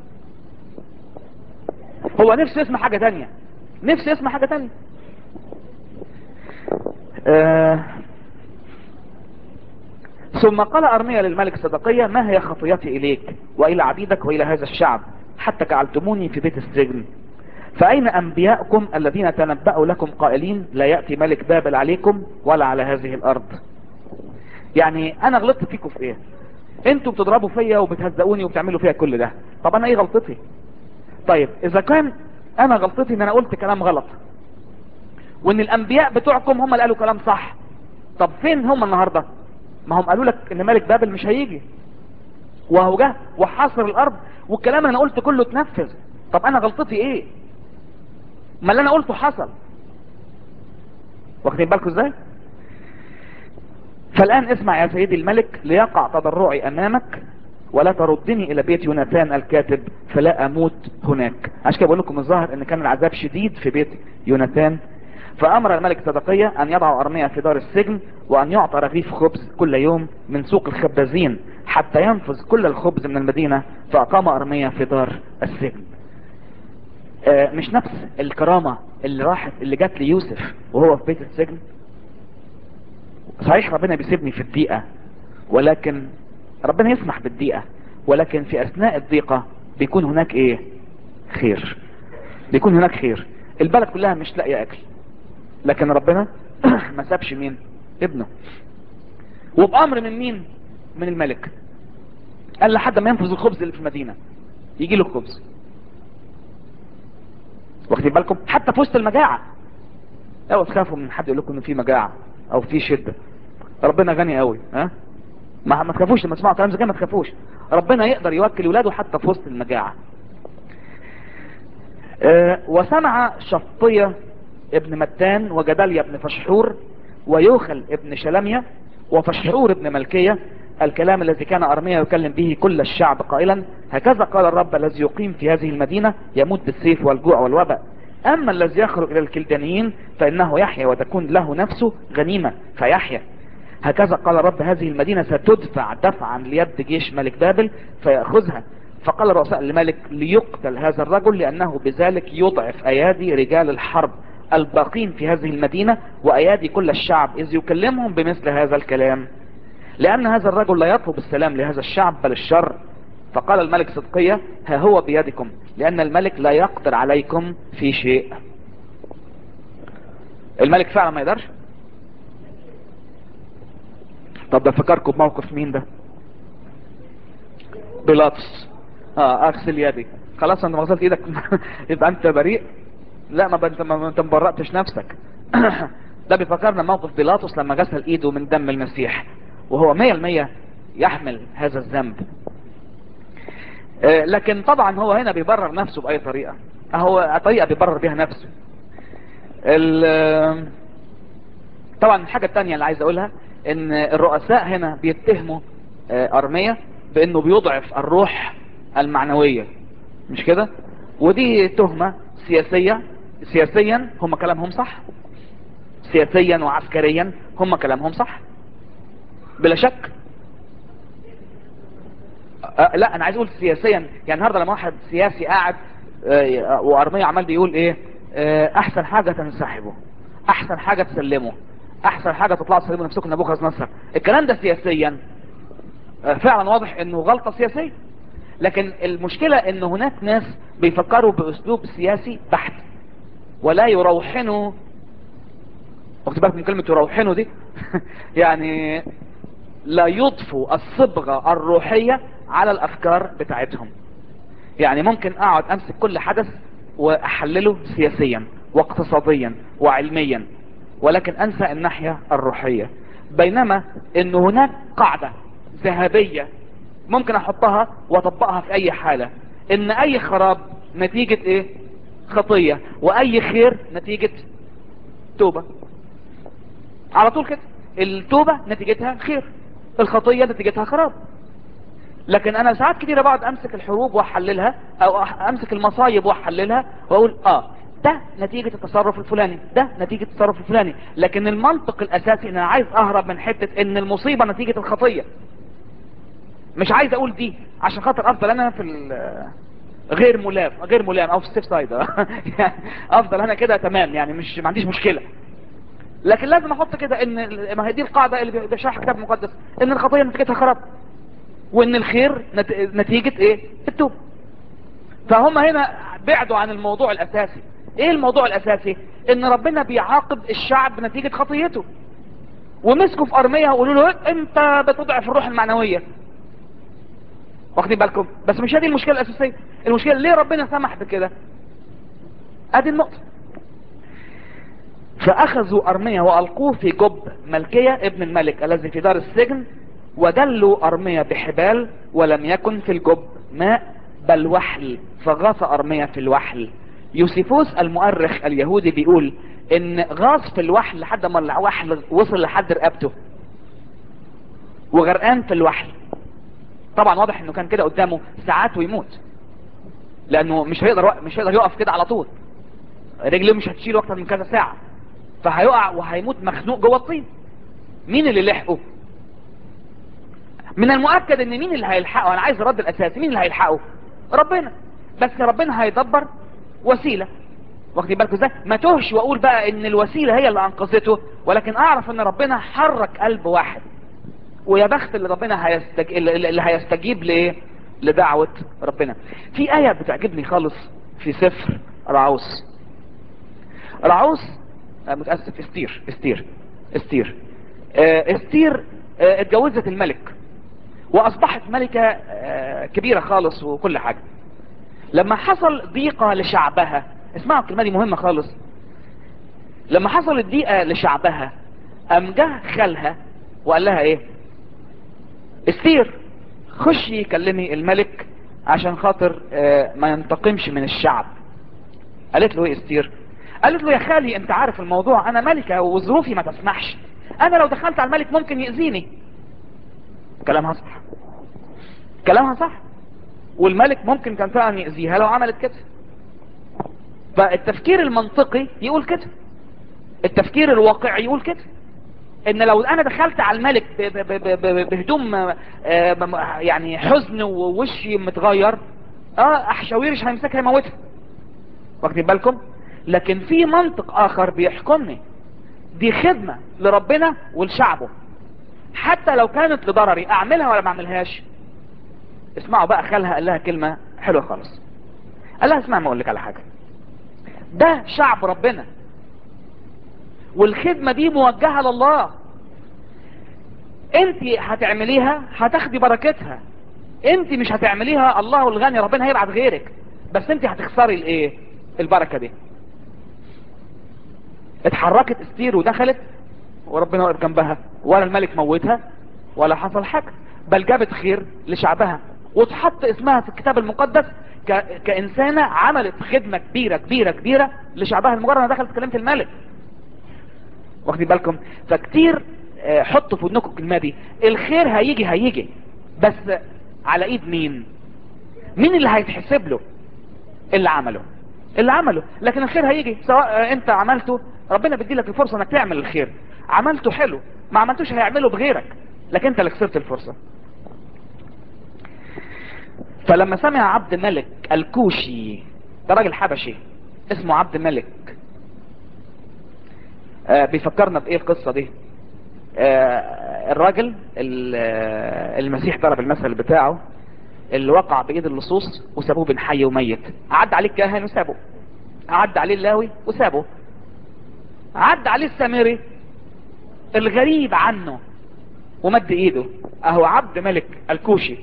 هو نفسه يسمع حاجة تانية نفسه يسمع حاجة تانية آه ثم قال ارميا للملك صدقية ما هي خطيتي اليك والى عبيدك والى هذا الشعب حتى جعلتموني في بيت السجن فاين انبياءكم الذين تنبأوا لكم قائلين لا يأتي ملك بابل عليكم ولا على هذه الارض يعني انا غلطت فيكم في ايه انتوا بتضربوا فيا وبتهزقوني وبتعملوا فيا كل ده طب انا ايه غلطتي طيب اذا كان انا غلطتي ان انا قلت كلام غلط وان الانبياء بتوعكم هم اللي قالوا كلام صح طب فين هم النهاردة ما هم قالوا لك ان ملك بابل مش هيجي وهو جه وحاصر الارض والكلام اللي انا قلت كله اتنفذ طب انا غلطتي ايه ما اللي انا قلته حصل واخدين بالكم ازاي فالان اسمع يا سيدي الملك ليقع تضرعي امامك ولا تردني الى بيت يوناثان الكاتب فلا اموت هناك عشان كده بقول لكم الظاهر ان كان العذاب شديد في بيت يوناثان فامر الملك صدقية ان يضع ارميا في دار السجن وان يعطى رغيف خبز كل يوم من سوق الخبازين حتى ينفذ كل الخبز من المدينة فاقام ارميا في دار السجن آه مش نفس الكرامة اللي راحت اللي جات ليوسف وهو في بيت السجن صحيح ربنا بيسيبني في الضيقة ولكن ربنا يسمح بالضيقة ولكن في اثناء الضيقة بيكون هناك ايه خير بيكون هناك خير البلد كلها مش لاقيه اكل لكن ربنا ما سابش مين ابنه وبامر من مين من الملك قال لحد ما ينفذ الخبز اللي في المدينة يجي له خبز واخدين بالكم حتى في وسط المجاعة اوعوا تخافوا من حد يقول لكم ان في مجاعة او في شدة ربنا غني قوي ها ما ما تخافوش لما تسمعوا كلام زي كده ما تخافوش ربنا يقدر يوكل ولاده حتى في وسط المجاعة أه وسمع شطية ابن متان وجداليا ابن فشحور ويوخل ابن شلمية وفشحور ابن ملكية الكلام الذي كان أرميا يكلم به كل الشعب قائلا هكذا قال الرب الذي يقيم في هذه المدينة يموت بالسيف والجوع والوباء أما الذي يخرج إلى الكلدانيين فإنه يحيى وتكون له نفسه غنيمة فيحيى هكذا قال الرب هذه المدينة ستدفع دفعا ليد جيش ملك بابل فيأخذها فقال رؤساء الملك ليقتل هذا الرجل لأنه بذلك يضعف أيادي رجال الحرب الباقين في هذه المدينة وأيادي كل الشعب إذ يكلمهم بمثل هذا الكلام لأن هذا الرجل لا يطلب السلام لهذا الشعب بل الشر فقال الملك صدقية ها هو بيدكم لأن الملك لا يقدر عليكم في شيء الملك فعلا ما يقدرش طب ده فكركم بموقف مين ده بيلاطس اه اغسل يدي خلاص انت ما غسلت ايدك يبقى انت بريء لا ما انت ما انت مبرأتش نفسك ده بيفكرنا موقف بيلاطس لما غسل ايده من دم المسيح وهو مية المية يحمل هذا الذنب آه لكن طبعا هو هنا بيبرر نفسه بأي طريقة هو طريقة بيبرر بها نفسه طبعا الحاجة التانية اللي عايز اقولها ان الرؤساء هنا بيتهموا آه ارمية بانه بيضعف الروح المعنوية مش كده ودي تهمة سياسية سياسيا هم كلامهم صح سياسيا وعسكريا هم كلامهم صح بلا شك أه لا انا عايز اقول سياسيا يعني النهارده لما واحد سياسي قاعد أه وارمية عمال بيقول ايه أه احسن حاجة تنسحبه احسن حاجة تسلمه احسن حاجة تطلعوا تسلموا نفسكم نبوخذ نصر الكلام ده سياسيا فعلا واضح انه غلطة سياسية لكن المشكلة ان هناك ناس بيفكروا باسلوب سياسي بحت ولا يروحنوا واخد بالك من كلمة يروحنوا دي يعني لا يضفوا الصبغة الروحية على الافكار بتاعتهم يعني ممكن اقعد امسك كل حدث واحلله سياسيا واقتصاديا وعلميا ولكن انسى الناحية الروحية بينما ان هناك قاعدة ذهبية ممكن احطها واطبقها في اي حالة ان اي خراب نتيجة ايه خطية واي خير نتيجة توبة على طول كده التوبة نتيجتها خير الخطية نتيجتها خراب لكن انا ساعات كتيرة بقعد امسك الحروب واحللها او امسك المصايب واحللها واقول اه ده نتيجة التصرف الفلاني ده نتيجة التصرف الفلاني لكن المنطق الاساسي ان انا عايز اهرب من حتة ان المصيبة نتيجة الخطية مش عايز اقول دي عشان خاطر افضل انا في غير ملام غير ملام او في السيف سايد افضل انا كده تمام يعني مش ما عنديش مشكلة لكن لازم احط كده ان ال- ما هي دي القاعده اللي بيشرحها الكتاب المقدس ان الخطيه نتيجتها خراب وان الخير نت- نتيجه ايه التوبه فهم هنا بعدوا عن الموضوع الاساسي ايه الموضوع الاساسي ان ربنا بيعاقب الشعب نتيجه خطيته ومسكوا في ارميه وقالوا له إيه؟ انت بتضعف الروح المعنويه واخدين بالكم بس مش هذه المشكله الاساسيه المشكله ليه ربنا سمح بكده ادي النقطه فاخذوا ارمية والقوه في جب ملكية ابن الملك الذي في دار السجن ودلوا ارمية بحبال ولم يكن في الجب ماء بل وحل فغاص ارمية في الوحل يوسيفوس المؤرخ اليهودي بيقول ان غاص في الوحل لحد ما الوحل وصل لحد رقبته وغرقان في الوحل طبعا واضح انه كان كده قدامه ساعات ويموت لانه مش هيقدر مش هيقدر يقف كده على طول رجله مش هتشيله اكتر من كذا ساعة فهيقع وهيموت مخنوق جوه الطين مين اللي لحقه من المؤكد ان مين اللي هيلحقه انا عايز الرد الاساسي مين اللي هيلحقه ربنا بس ربنا هيدبر وسيلة واخدين بالكم ازاي ما تهش واقول بقى ان الوسيلة هي اللي انقذته ولكن اعرف ان ربنا حرك قلب واحد ويا بخت اللي ربنا هيستج... اللي اللي هيستجيب لايه لدعوة ربنا في آية بتعجبني خالص في سفر رعوس رعوس آه، متأسف استير استير استير آه، استير آه، اتجوزت الملك واصبحت ملكة آه، كبيرة خالص وكل حاجة لما حصل ضيقة لشعبها اسمعوا الكلمة دي مهمة خالص لما حصلت ضيقة لشعبها قام جه خالها وقال لها ايه استير خشي كلمي الملك عشان خاطر آه، ما ينتقمش من الشعب قالت له ايه استير قالت له يا خالي انت عارف الموضوع انا ملكة وظروفي ما تسمحش انا لو دخلت على الملك ممكن يأذيني كلامها صح كلامها صح والملك ممكن كان فعلا يأذيها لو عملت كده فالتفكير المنطقي يقول كده التفكير الواقعي يقول كده ان لو انا دخلت على الملك ب- ب- ب- ب- بهدوم آه، م- يعني حزن ووشي متغير اه احشاويرش هيمسكها يموتها واخدين بالكم لكن في منطق اخر بيحكمني دي خدمة لربنا ولشعبه حتى لو كانت لضرري اعملها ولا ما اعملهاش اسمعوا بقى خالها قال لها كلمة حلوة خالص قال لها اسمع ما اقول لك على حاجة ده شعب ربنا والخدمة دي موجهة لله انت هتعمليها هتاخدي بركتها انت مش هتعمليها الله الغني ربنا هيبعت غيرك بس انت هتخسري الايه البركة دي اتحركت استير ودخلت وربنا واقف جنبها ولا الملك موتها ولا حصل حاجة بل جابت خير لشعبها وتحط اسمها في الكتاب المقدس ك... كإنسانة عملت خدمة كبيرة كبيرة كبيرة لشعبها المجرد انها دخلت كلمة الملك واخدين بالكم فكتير آه، حطوا في ودنكم الكلمة دي الخير هيجي هيجي بس على ايد مين مين اللي هيتحسب له اللي عمله اللي عمله لكن الخير هيجي سواء آه، انت عملته ربنا بيدي لك الفرصة انك تعمل الخير عملته حلو ما عملتوش هيعمله بغيرك لكن انت اللي خسرت الفرصة فلما سمع عبد ملك الكوشي ده راجل حبشي اسمه عبد ملك آه بيفكرنا بايه القصة دي آه الراجل ال- آه، المسيح ضرب المثل بتاعه اللي وقع بايد اللصوص وسابوه بين حي وميت عد عليه الكاهن وسابه عد عليه اللاوي وسابه عد عليه السامري الغريب عنه ومد ايده اهو عبد ملك الكوشي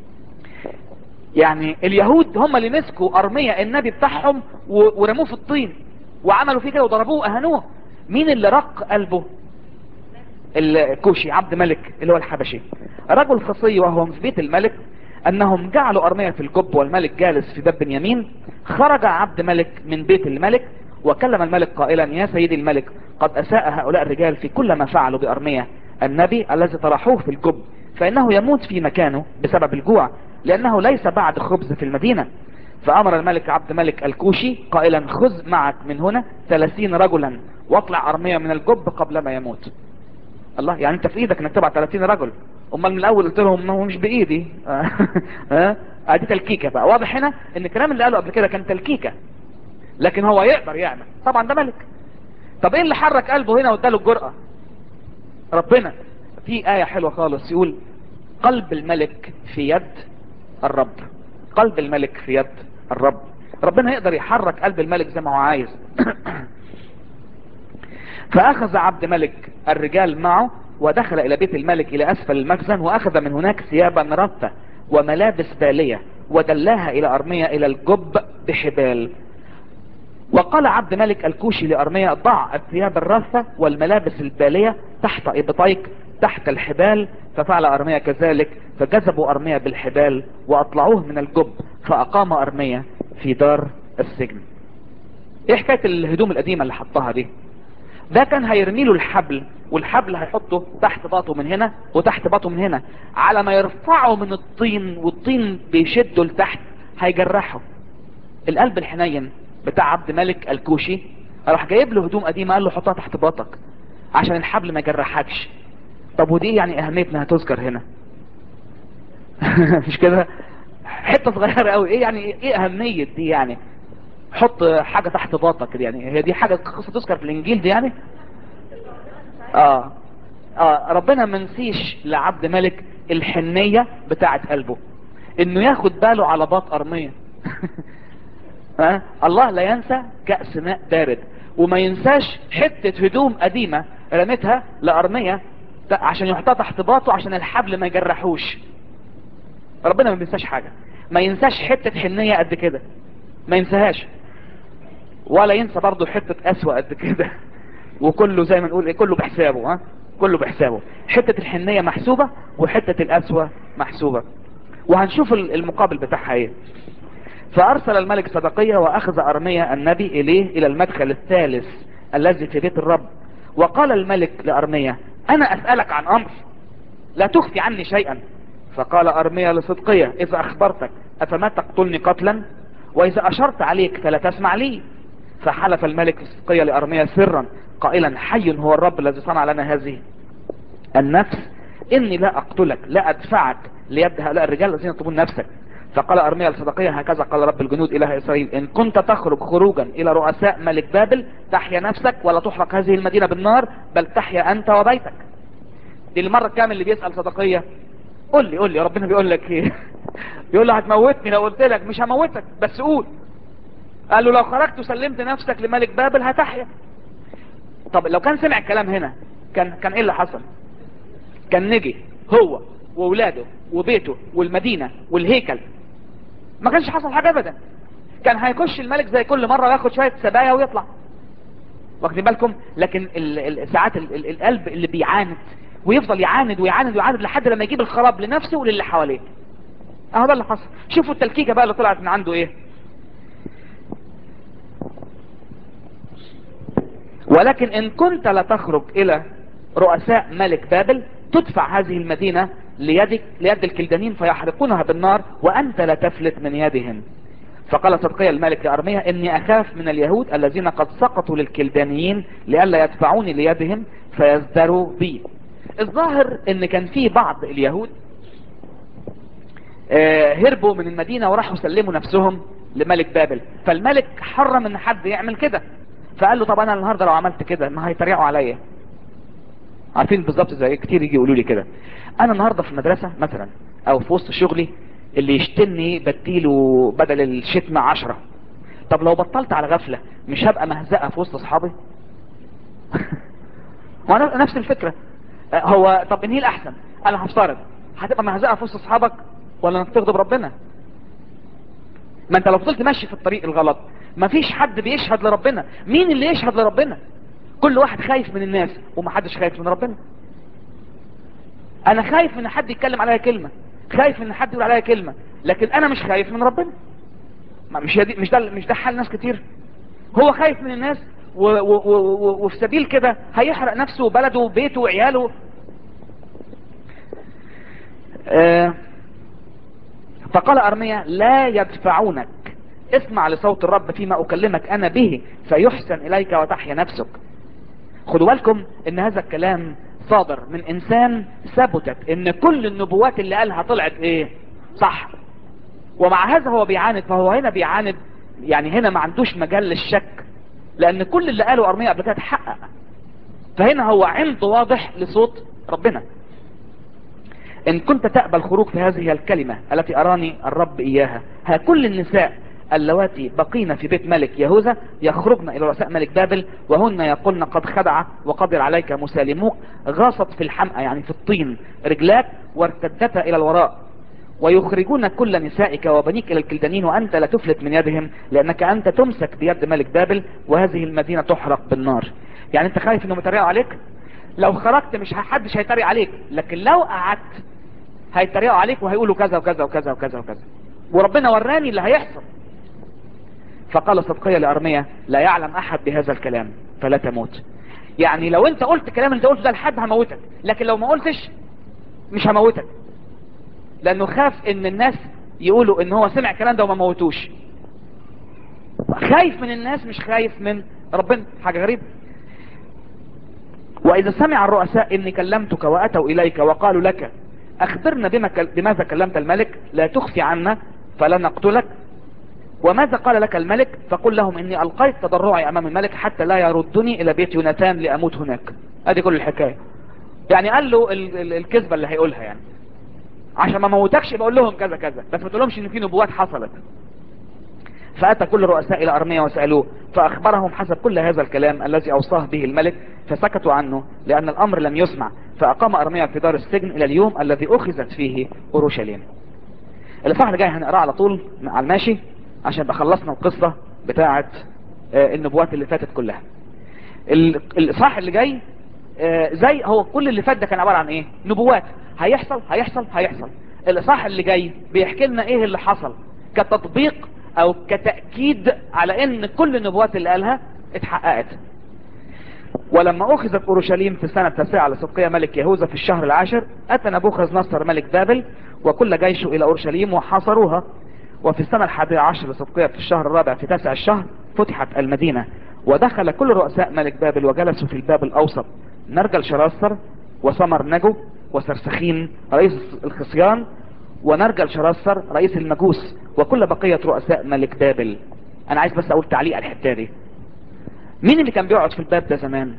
يعني اليهود هم اللي مسكوا ارمية النبي بتاعهم و- ورموه في الطين وعملوا فيه كده وضربوه واهانوه مين اللي رق قلبه الكوشي عبد ملك اللي هو الحبشي رجل خصي وهو في بيت الملك انهم جعلوا ارمية في الجب والملك جالس في باب بنيامين خرج عبد ملك من بيت الملك وكلم الملك قائلا يا سيدي الملك قد اساء هؤلاء الرجال في كل ما فعلوا بارمية النبي الذي طرحوه في الجب فانه يموت في مكانه بسبب الجوع لانه ليس بعد خبز في المدينة فامر الملك عبد ملك الكوشي قائلا خذ معك من هنا ثلاثين رجلا واطلع ارمية من الجب قبل ما يموت الله يعني انت في ايدك انك تبع 30 رجل امال من الاول قلت لهم انه مش بايدي ها ادي تلكيكه بقى واضح هنا ان الكلام اللي قاله قبل كده كان تلكيكه لكن هو يقدر يعمل طبعا ده ملك طب ايه اللي حرك قلبه هنا واداله الجرأة ربنا في آية حلوة خالص يقول قلب الملك في يد الرب قلب الملك في يد الرب ربنا يقدر يحرك قلب الملك زي ما هو عايز فأخذ عبد ملك الرجال معه ودخل إلى بيت الملك إلى أسفل المخزن وأخذ من هناك ثيابا رثة وملابس بالية ودلاها إلى أرمية إلى الجب بحبال وقال عبد ملك الكوشي لأرمية ضع الثياب الرثة والملابس البالية تحت إبطيك تحت الحبال ففعل أرمية كذلك فجذبوا أرمية بالحبال وأطلعوه من الجب فأقام أرمية في دار السجن ايه حكاية الهدوم القديمة اللي حطها دي ده كان هيرمي له الحبل والحبل هيحطه تحت باطه من هنا وتحت باطه من هنا على ما يرفعه من الطين والطين بيشده لتحت هيجرحه القلب الحنين بتاع عبد ملك الكوشي راح جايب له هدوم قديمه قال له حطها تحت باطك عشان الحبل ما يجرحكش طب ودي يعني اهميه انها تذكر هنا مش كده حته صغيره قوي ايه يعني ايه اهميه دي يعني حط حاجه تحت باطك دي يعني هي دي حاجه قصه تذكر في الانجيل دي يعني اه اه ربنا منسيش لعبد ملك الحنيه بتاعه قلبه انه ياخد باله على باط ارميه ها الله لا ينسى كأس ماء بارد وما ينساش حتة هدوم قديمة رمتها لأرمية عشان يحطها تحت باطه عشان الحبل ما يجرحوش ربنا ما بينساش حاجة ما ينساش حتة حنية قد كده ما ينساهاش ولا ينسى برضه حتة أسوأ قد كده وكله زي ما نقول ايه كله بحسابه ها كله بحسابه حتة الحنية محسوبة وحتة الأسوأ محسوبة وهنشوف المقابل بتاعها ايه فأرسل الملك صدقية وأخذ أرمية النبي إليه إلى المدخل الثالث الذي في بيت الرب وقال الملك لأرمية أنا أسألك عن أمر لا تخفي عني شيئا فقال أرمية لصدقية إذا أخبرتك أفما تقتلني قتلا وإذا أشرت عليك فلا تسمع لي فحلف الملك صدقية لأرمية سرا قائلا حي هو الرب الذي صنع لنا هذه النفس إني لا أقتلك لا أدفعك ليد هؤلاء الرجال الذين يطلبون نفسك فقال أرميا الصدقية هكذا قال رب الجنود إله إسرائيل إن كنت تخرج خروجا إلى رؤساء ملك بابل تحيا نفسك ولا تحرق هذه المدينة بالنار بل تحيا أنت وبيتك دي المرة كامل اللي بيسأل صدقية قول لي قول لي ربنا بيقول لك ايه بيقول له هتموتني لو قلت لك مش هموتك بس قول قال له لو خرجت وسلمت نفسك لملك بابل هتحيا طب لو كان سمع الكلام هنا كان كان ايه اللي حصل كان نجي هو واولاده وبيته والمدينة والهيكل ما كانش حصل حاجة ابدا كان هيخش الملك زي كل مرة وياخد شوية سبايا ويطلع واخدين بالكم لكن ال ال ساعات ال ال القلب اللي بيعاند ويفضل يعاند ويعاند ويعاند لحد لما يجيب الخراب لنفسه وللي حواليه اهو ده اللي حصل شوفوا التلكيكة بقى اللي طلعت من عنده ايه ولكن ان كنت لا تخرج الى رؤساء ملك بابل تدفع هذه المدينة ليدك ليد الكلدانين فيحرقونها بالنار وأنت لا تفلت من يدهم فقال صدقية الملك لأرمية إني أخاف من اليهود الذين قد سقطوا للكلدانيين لئلا يدفعوني ليدهم فيزدروا بي الظاهر ان كان في بعض اليهود آه هربوا من المدينة وراحوا سلموا نفسهم لملك بابل فالملك حرم ان حد يعمل كده فقال له طب انا النهاردة لو عملت كده ما هيتريقوا عليا عارفين بالظبط زي كتير يجي يقولوا لي كده انا النهاردة في المدرسة مثلا او في وسط شغلي اللي يشتمني بديله بدل الشتم عشرة طب لو بطلت على غفلة مش هبقى مهزقة في وسط اصحابي وانا نفس الفكرة هو طب انهي الاحسن انا هفترض هتبقى مهزقة في وسط اصحابك ولا انك تغضب ربنا ما انت لو فضلت ماشي في الطريق الغلط مفيش حد بيشهد لربنا مين اللي يشهد لربنا كل واحد خايف من الناس ومحدش خايف من ربنا انا خايف ان حد يتكلم عليا كلمة خايف ان حد يقول عليا كلمة لكن انا مش خايف من ربنا مش دي مش ده مش ده حال ناس كتير هو خايف من الناس و و و وفي سبيل كده هيحرق نفسه وبلده وبيته وعياله آه فقال ارميا لا يدفعونك اسمع لصوت الرب فيما اكلمك انا به فيحسن اليك وتحيا نفسك خدوا بالكم ان هذا الكلام صادر من انسان ثبتت ان كل النبوات اللي قالها طلعت ايه صح ومع هذا هو بيعاند فهو هنا بيعاند يعني هنا ما عندوش مجال للشك لان كل اللي قاله ارميا قبل كده اتحقق فهنا هو عند واضح لصوت ربنا ان كنت تقبل خروج في هذه الكلمة التي اراني الرب اياها ها كل النساء اللواتي بقين في بيت ملك يهوذا يخرجن الى رؤساء ملك بابل وهن يقولن قد خدع وقدر عليك مسالموك غاصت في الحمأة يعني في الطين رجلاك وارتدتا الى الوراء ويخرجون كل نسائك وبنيك الى الكلدانين وانت لا تفلت من يدهم لانك انت تمسك بيد ملك بابل وهذه المدينة تحرق بالنار يعني انت خايف انهم يتريقوا عليك لو خرجت مش حدش هيتريق عليك لكن لو قعدت هيتريقوا عليك وهيقولوا كذا وكذا وكذا وكذا وكذا وربنا وراني اللي هيحصل فقال صدقية لأرمية لا يعلم أحد بهذا الكلام فلا تموت يعني لو انت قلت الكلام اللي انت قلته ده لحد هموتك لكن لو ما قلتش مش هموتك لانه خاف ان الناس يقولوا ان هو سمع الكلام ده وما موتوش خايف من الناس مش خايف من ربنا حاجة غريبة واذا سمع الرؤساء اني كلمتك واتوا اليك وقالوا لك اخبرنا بما كل... بماذا كلمت الملك لا تخفي عنا فلا نقتلك وماذا قال لك الملك فقل لهم اني القيت تضرعي امام الملك حتى لا يردني الى بيت يوناتان لاموت هناك ادي كل الحكاية يعني قال له ال... ال... الكذبة اللي هيقولها يعني عشان ما موتكش بقول لهم كذا كذا بس ما تقولهمش ان في نبوات حصلت فاتى كل رؤساء الى ارميا وسألوه فاخبرهم حسب كل هذا الكلام الذي اوصاه به الملك فسكتوا عنه لان الامر لم يسمع فاقام ارميا في دار السجن الى اليوم الذي اخذت فيه اورشليم الاصحاح اللي جاي هنقراه على طول على الماشي عشان يبقى خلصنا القصة بتاعة آه النبوات اللي فاتت كلها الاصحاح اللي جاي آه زي هو كل اللي فات ده كان عبارة عن ايه نبوات هيحصل هيحصل هيحصل الاصحاح اللي جاي بيحكي لنا ايه اللي حصل كتطبيق او كتأكيد على ان كل النبوات اللي قالها اتحققت ولما اخذت اورشليم في السنة التاسعة لصدقية ملك يهوذا في الشهر العاشر اتى نبوخذ نصر ملك بابل وكل جيشه الى اورشليم وحاصروها وفي السنة الحادية عشر لصدقية في الشهر الرابع في تاسع الشهر فتحت المدينة ودخل كل رؤساء ملك بابل وجلسوا في الباب الاوسط نرجل شراستر وسمر نجو وسرسخين رئيس الخصيان ونرجل شراستر رئيس المجوس وكل بقية رؤساء ملك بابل انا عايز بس اقول تعليق على الحته دي مين اللي كان بيقعد في الباب ده زمان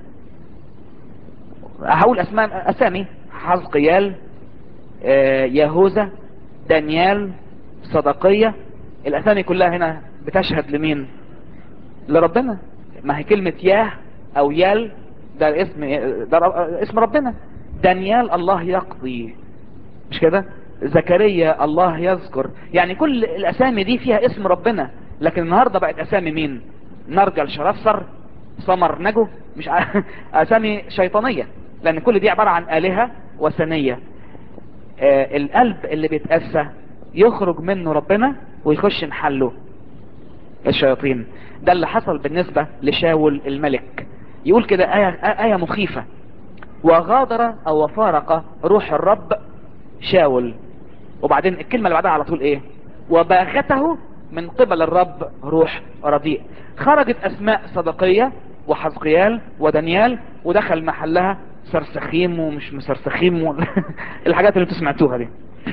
هقول اسماء اسامي حزقيال آه يهوذا دانيال صدقية الاسامي كلها هنا بتشهد لمين لربنا ما هي كلمة ياه او يال ده اسم ده اسم ربنا دانيال الله يقضي مش كده زكريا الله يذكر يعني كل الاسامي دي فيها اسم ربنا لكن النهاردة بقت اسامي مين نرجل شرفسر سمر نجو مش اسامي شيطانية لان كل دي عبارة عن الهة وثنية آه القلب اللي بيتأسى يخرج منه ربنا ويخش محله الشياطين ده اللي حصل بالنسبة لشاول الملك يقول كده آية, آية مخيفة وغادر او فارق روح الرب شاول وبعدين الكلمة اللي بعدها على طول ايه وباغته من قبل الرب روح رديء خرجت اسماء صدقية وحزقيال ودانيال ودخل محلها سرسخيم ومش مسرسخيم و... الحاجات اللي انتوا سمعتوها دي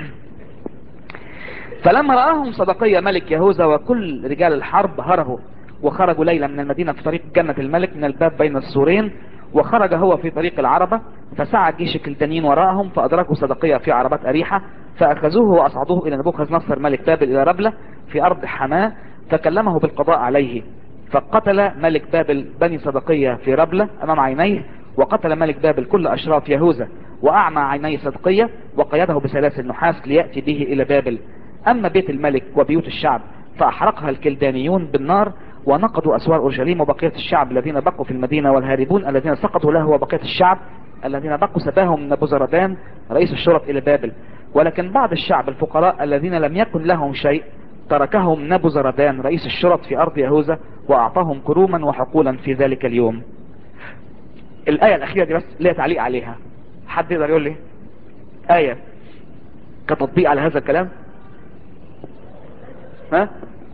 فلما رآهم صدقية ملك يهوذا وكل رجال الحرب هربوا وخرجوا ليلة من المدينة في طريق جنة الملك من الباب بين السورين وخرج هو في طريق العربة فسعى جيش الكلدانيين وراءهم فأدركوا صدقية في عربات أريحة فأخذوه وأصعدوه إلى نبوخذ نصر ملك بابل إلى ربلة في أرض حماة فكلمه بالقضاء عليه فقتل ملك بابل بني صدقية في ربلة أمام عينيه وقتل ملك بابل كل أشراف يهوذا وأعمى عيني صدقية وقيده بسلاسل نحاس ليأتي به إلى بابل أما بيت الملك وبيوت الشعب فأحرقها الكلدانيون بالنار ونقضوا أسوار أورشليم وبقية الشعب الذين بقوا في المدينة والهاربون الذين سقطوا له وبقية الشعب الذين بقوا سباهم نبوزردان رئيس الشرط إلى بابل ولكن بعض الشعب الفقراء الذين لم يكن لهم شيء تركهم نبوزردان رئيس الشرط في أرض يهوذا وأعطاهم كروما وحقولا في ذلك اليوم الآية الأخيرة دي بس ليها تعليق عليها حد يقدر يقول لي آية كتطبيق على هذا الكلام ها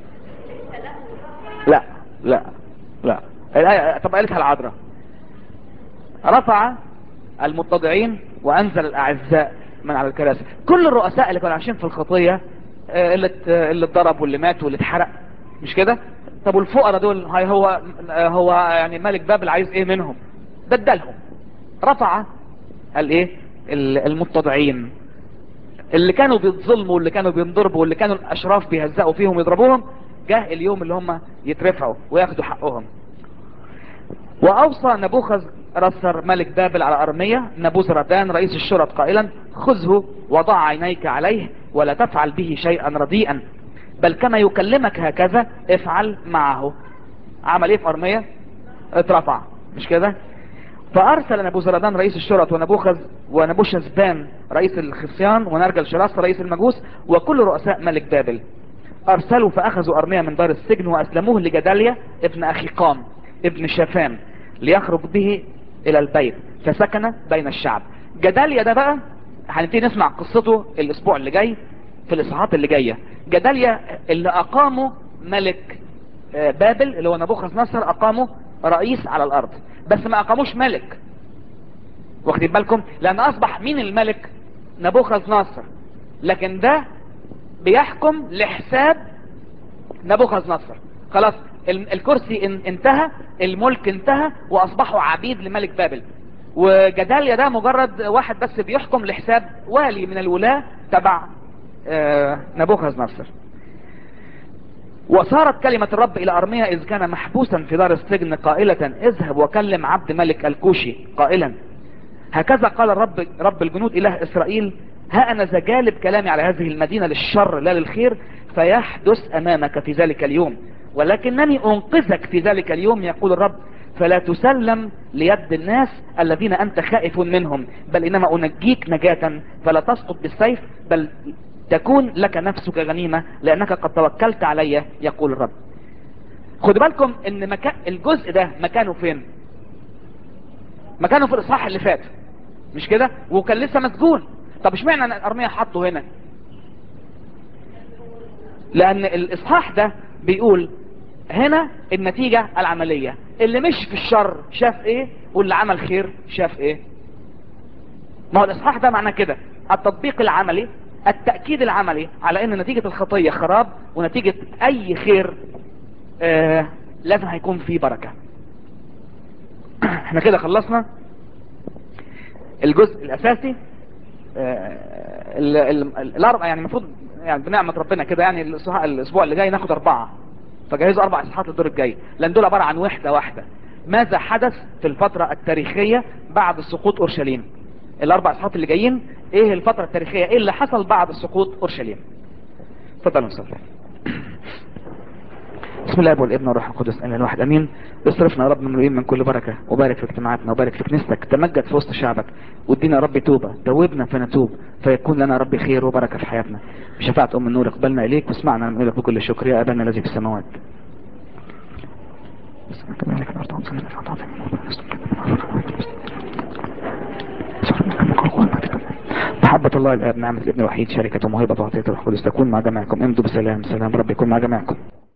لا لا لا الآية طب قالتها العذراء رفع المتضعين وأنزل الأعزاء من على الكراسي كل الرؤساء اللي كانوا عايشين في الخطية اللي اللي اتضرب واللي مات واللي اتحرق مش كده طب والفقراء دول هاي هو هو يعني ملك بابل عايز ايه منهم ده ادالهم رفع قال ايه ال- المتضعين اللي كانوا بيتظلموا واللي كانوا بينضربوا واللي كانوا الاشراف بيهزقوا فيهم ويضربوهم جه اليوم اللي هم يترفعوا وياخدوا حقهم واوصى نبوخذ رسر ملك بابل على ارمية نبوزردان رئيس الشرط قائلا خذه وضع عينيك عليه ولا تفعل به شيئا رديئا بل كما يكلمك هكذا افعل معه عمل ايه في ارمية اترفع مش كده فارسل نبوزردان رئيس الشرط ونبوخذ ونبوشزبان رئيس الخصيان ونرجل شراس رئيس المجوس وكل رؤساء ملك بابل ارسلوا فاخذوا ارمية من دار السجن واسلموه لجداليا ابن اخيقام ابن شافان ليخرج به الى البيت فسكن بين الشعب جداليا ده بقى هنبتدي نسمع قصته الاسبوع اللي جاي في الاصحاحات اللي جايه جداليا اللي اقامه ملك آه، بابل اللي هو نبوخذ نصر اقامه رئيس على الارض بس ما اقاموش ملك واخدين بالكم لان اصبح مين الملك نبوخذ نصر لكن ده بيحكم لحساب نبوخذ نصر خلاص ال- الكرسي ان- انتهى الملك انتهى واصبحوا عبيد لملك بابل وجداليا ده مجرد واحد بس بيحكم لحساب والي من الولاة تبع آه، نبوخذ نصر وصارت كلمة الرب إلى أرميا إذ كان محبوسا في دار السجن قائلة اذهب وكلم عبد ملك الكوشي قائلا هكذا قال الرب رب الجنود إله إسرائيل ها أنا ذا جالب كلامي على هذه المدينة للشر لا للخير فيحدث أمامك في ذلك اليوم ولكنني أنقذك في ذلك اليوم يقول الرب فلا تسلم ليد الناس الذين أنت خائف منهم بل إنما أنجيك نجاة فلا تسقط بالسيف بل تكون لك نفسك غنيمة لأنك قد توكلت علي يقول الرب خدوا بالكم ان مكان الجزء ده مكانه فين مكانه في الاصحاح اللي فات مش كده وكان لسه مسجون طب اشمعنى أنا ارميا حطه هنا لان الاصحاح ده بيقول هنا النتيجة العملية اللي مش في الشر شاف ايه واللي عمل خير شاف ايه ما هو الاصحاح ده معناه كده التطبيق العملي التأكيد العملي على ان نتيجة الخطية خراب ونتيجة اي خير آه لازم هيكون فيه بركة احنا كده خلصنا الجزء الاساسي آه ال- ال- ال- الاربع يعني المفروض يعني بنعمة ربنا كده يعني الأسبوع- الاسبوع اللي جاي ناخد اربعة فجهزوا اربع اصحاحات للدور الجاي لان دول عبارة عن وحدة واحدة ماذا حدث في الفترة التاريخية بعد سقوط اورشليم الاربع اصحاحات اللي جايين ايه الفترة التاريخية ايه اللي حصل بعد سقوط اورشليم اتفضلوا نصلي بسم الله والابن والروح القدس الاله الواحد امين اصرفنا يا رب مملوئين من كل بركه وبارك في اجتماعاتنا وبارك في كنيستك تمجد في وسط شعبك وادينا يا رب توبه توبنا فنتوب فيكون لنا يا رب خير وبركه في حياتنا بشفاعه ام النور اقبلنا اليك واسمعنا نقول لك بكل شكر يا ابانا الذي في السماوات محبة الله الآب نعمة الابن الوحيد شركة وموهبة وعطية الروح القدس تكون مع جميعكم امضوا بسلام سلام رب يكون مع جميعكم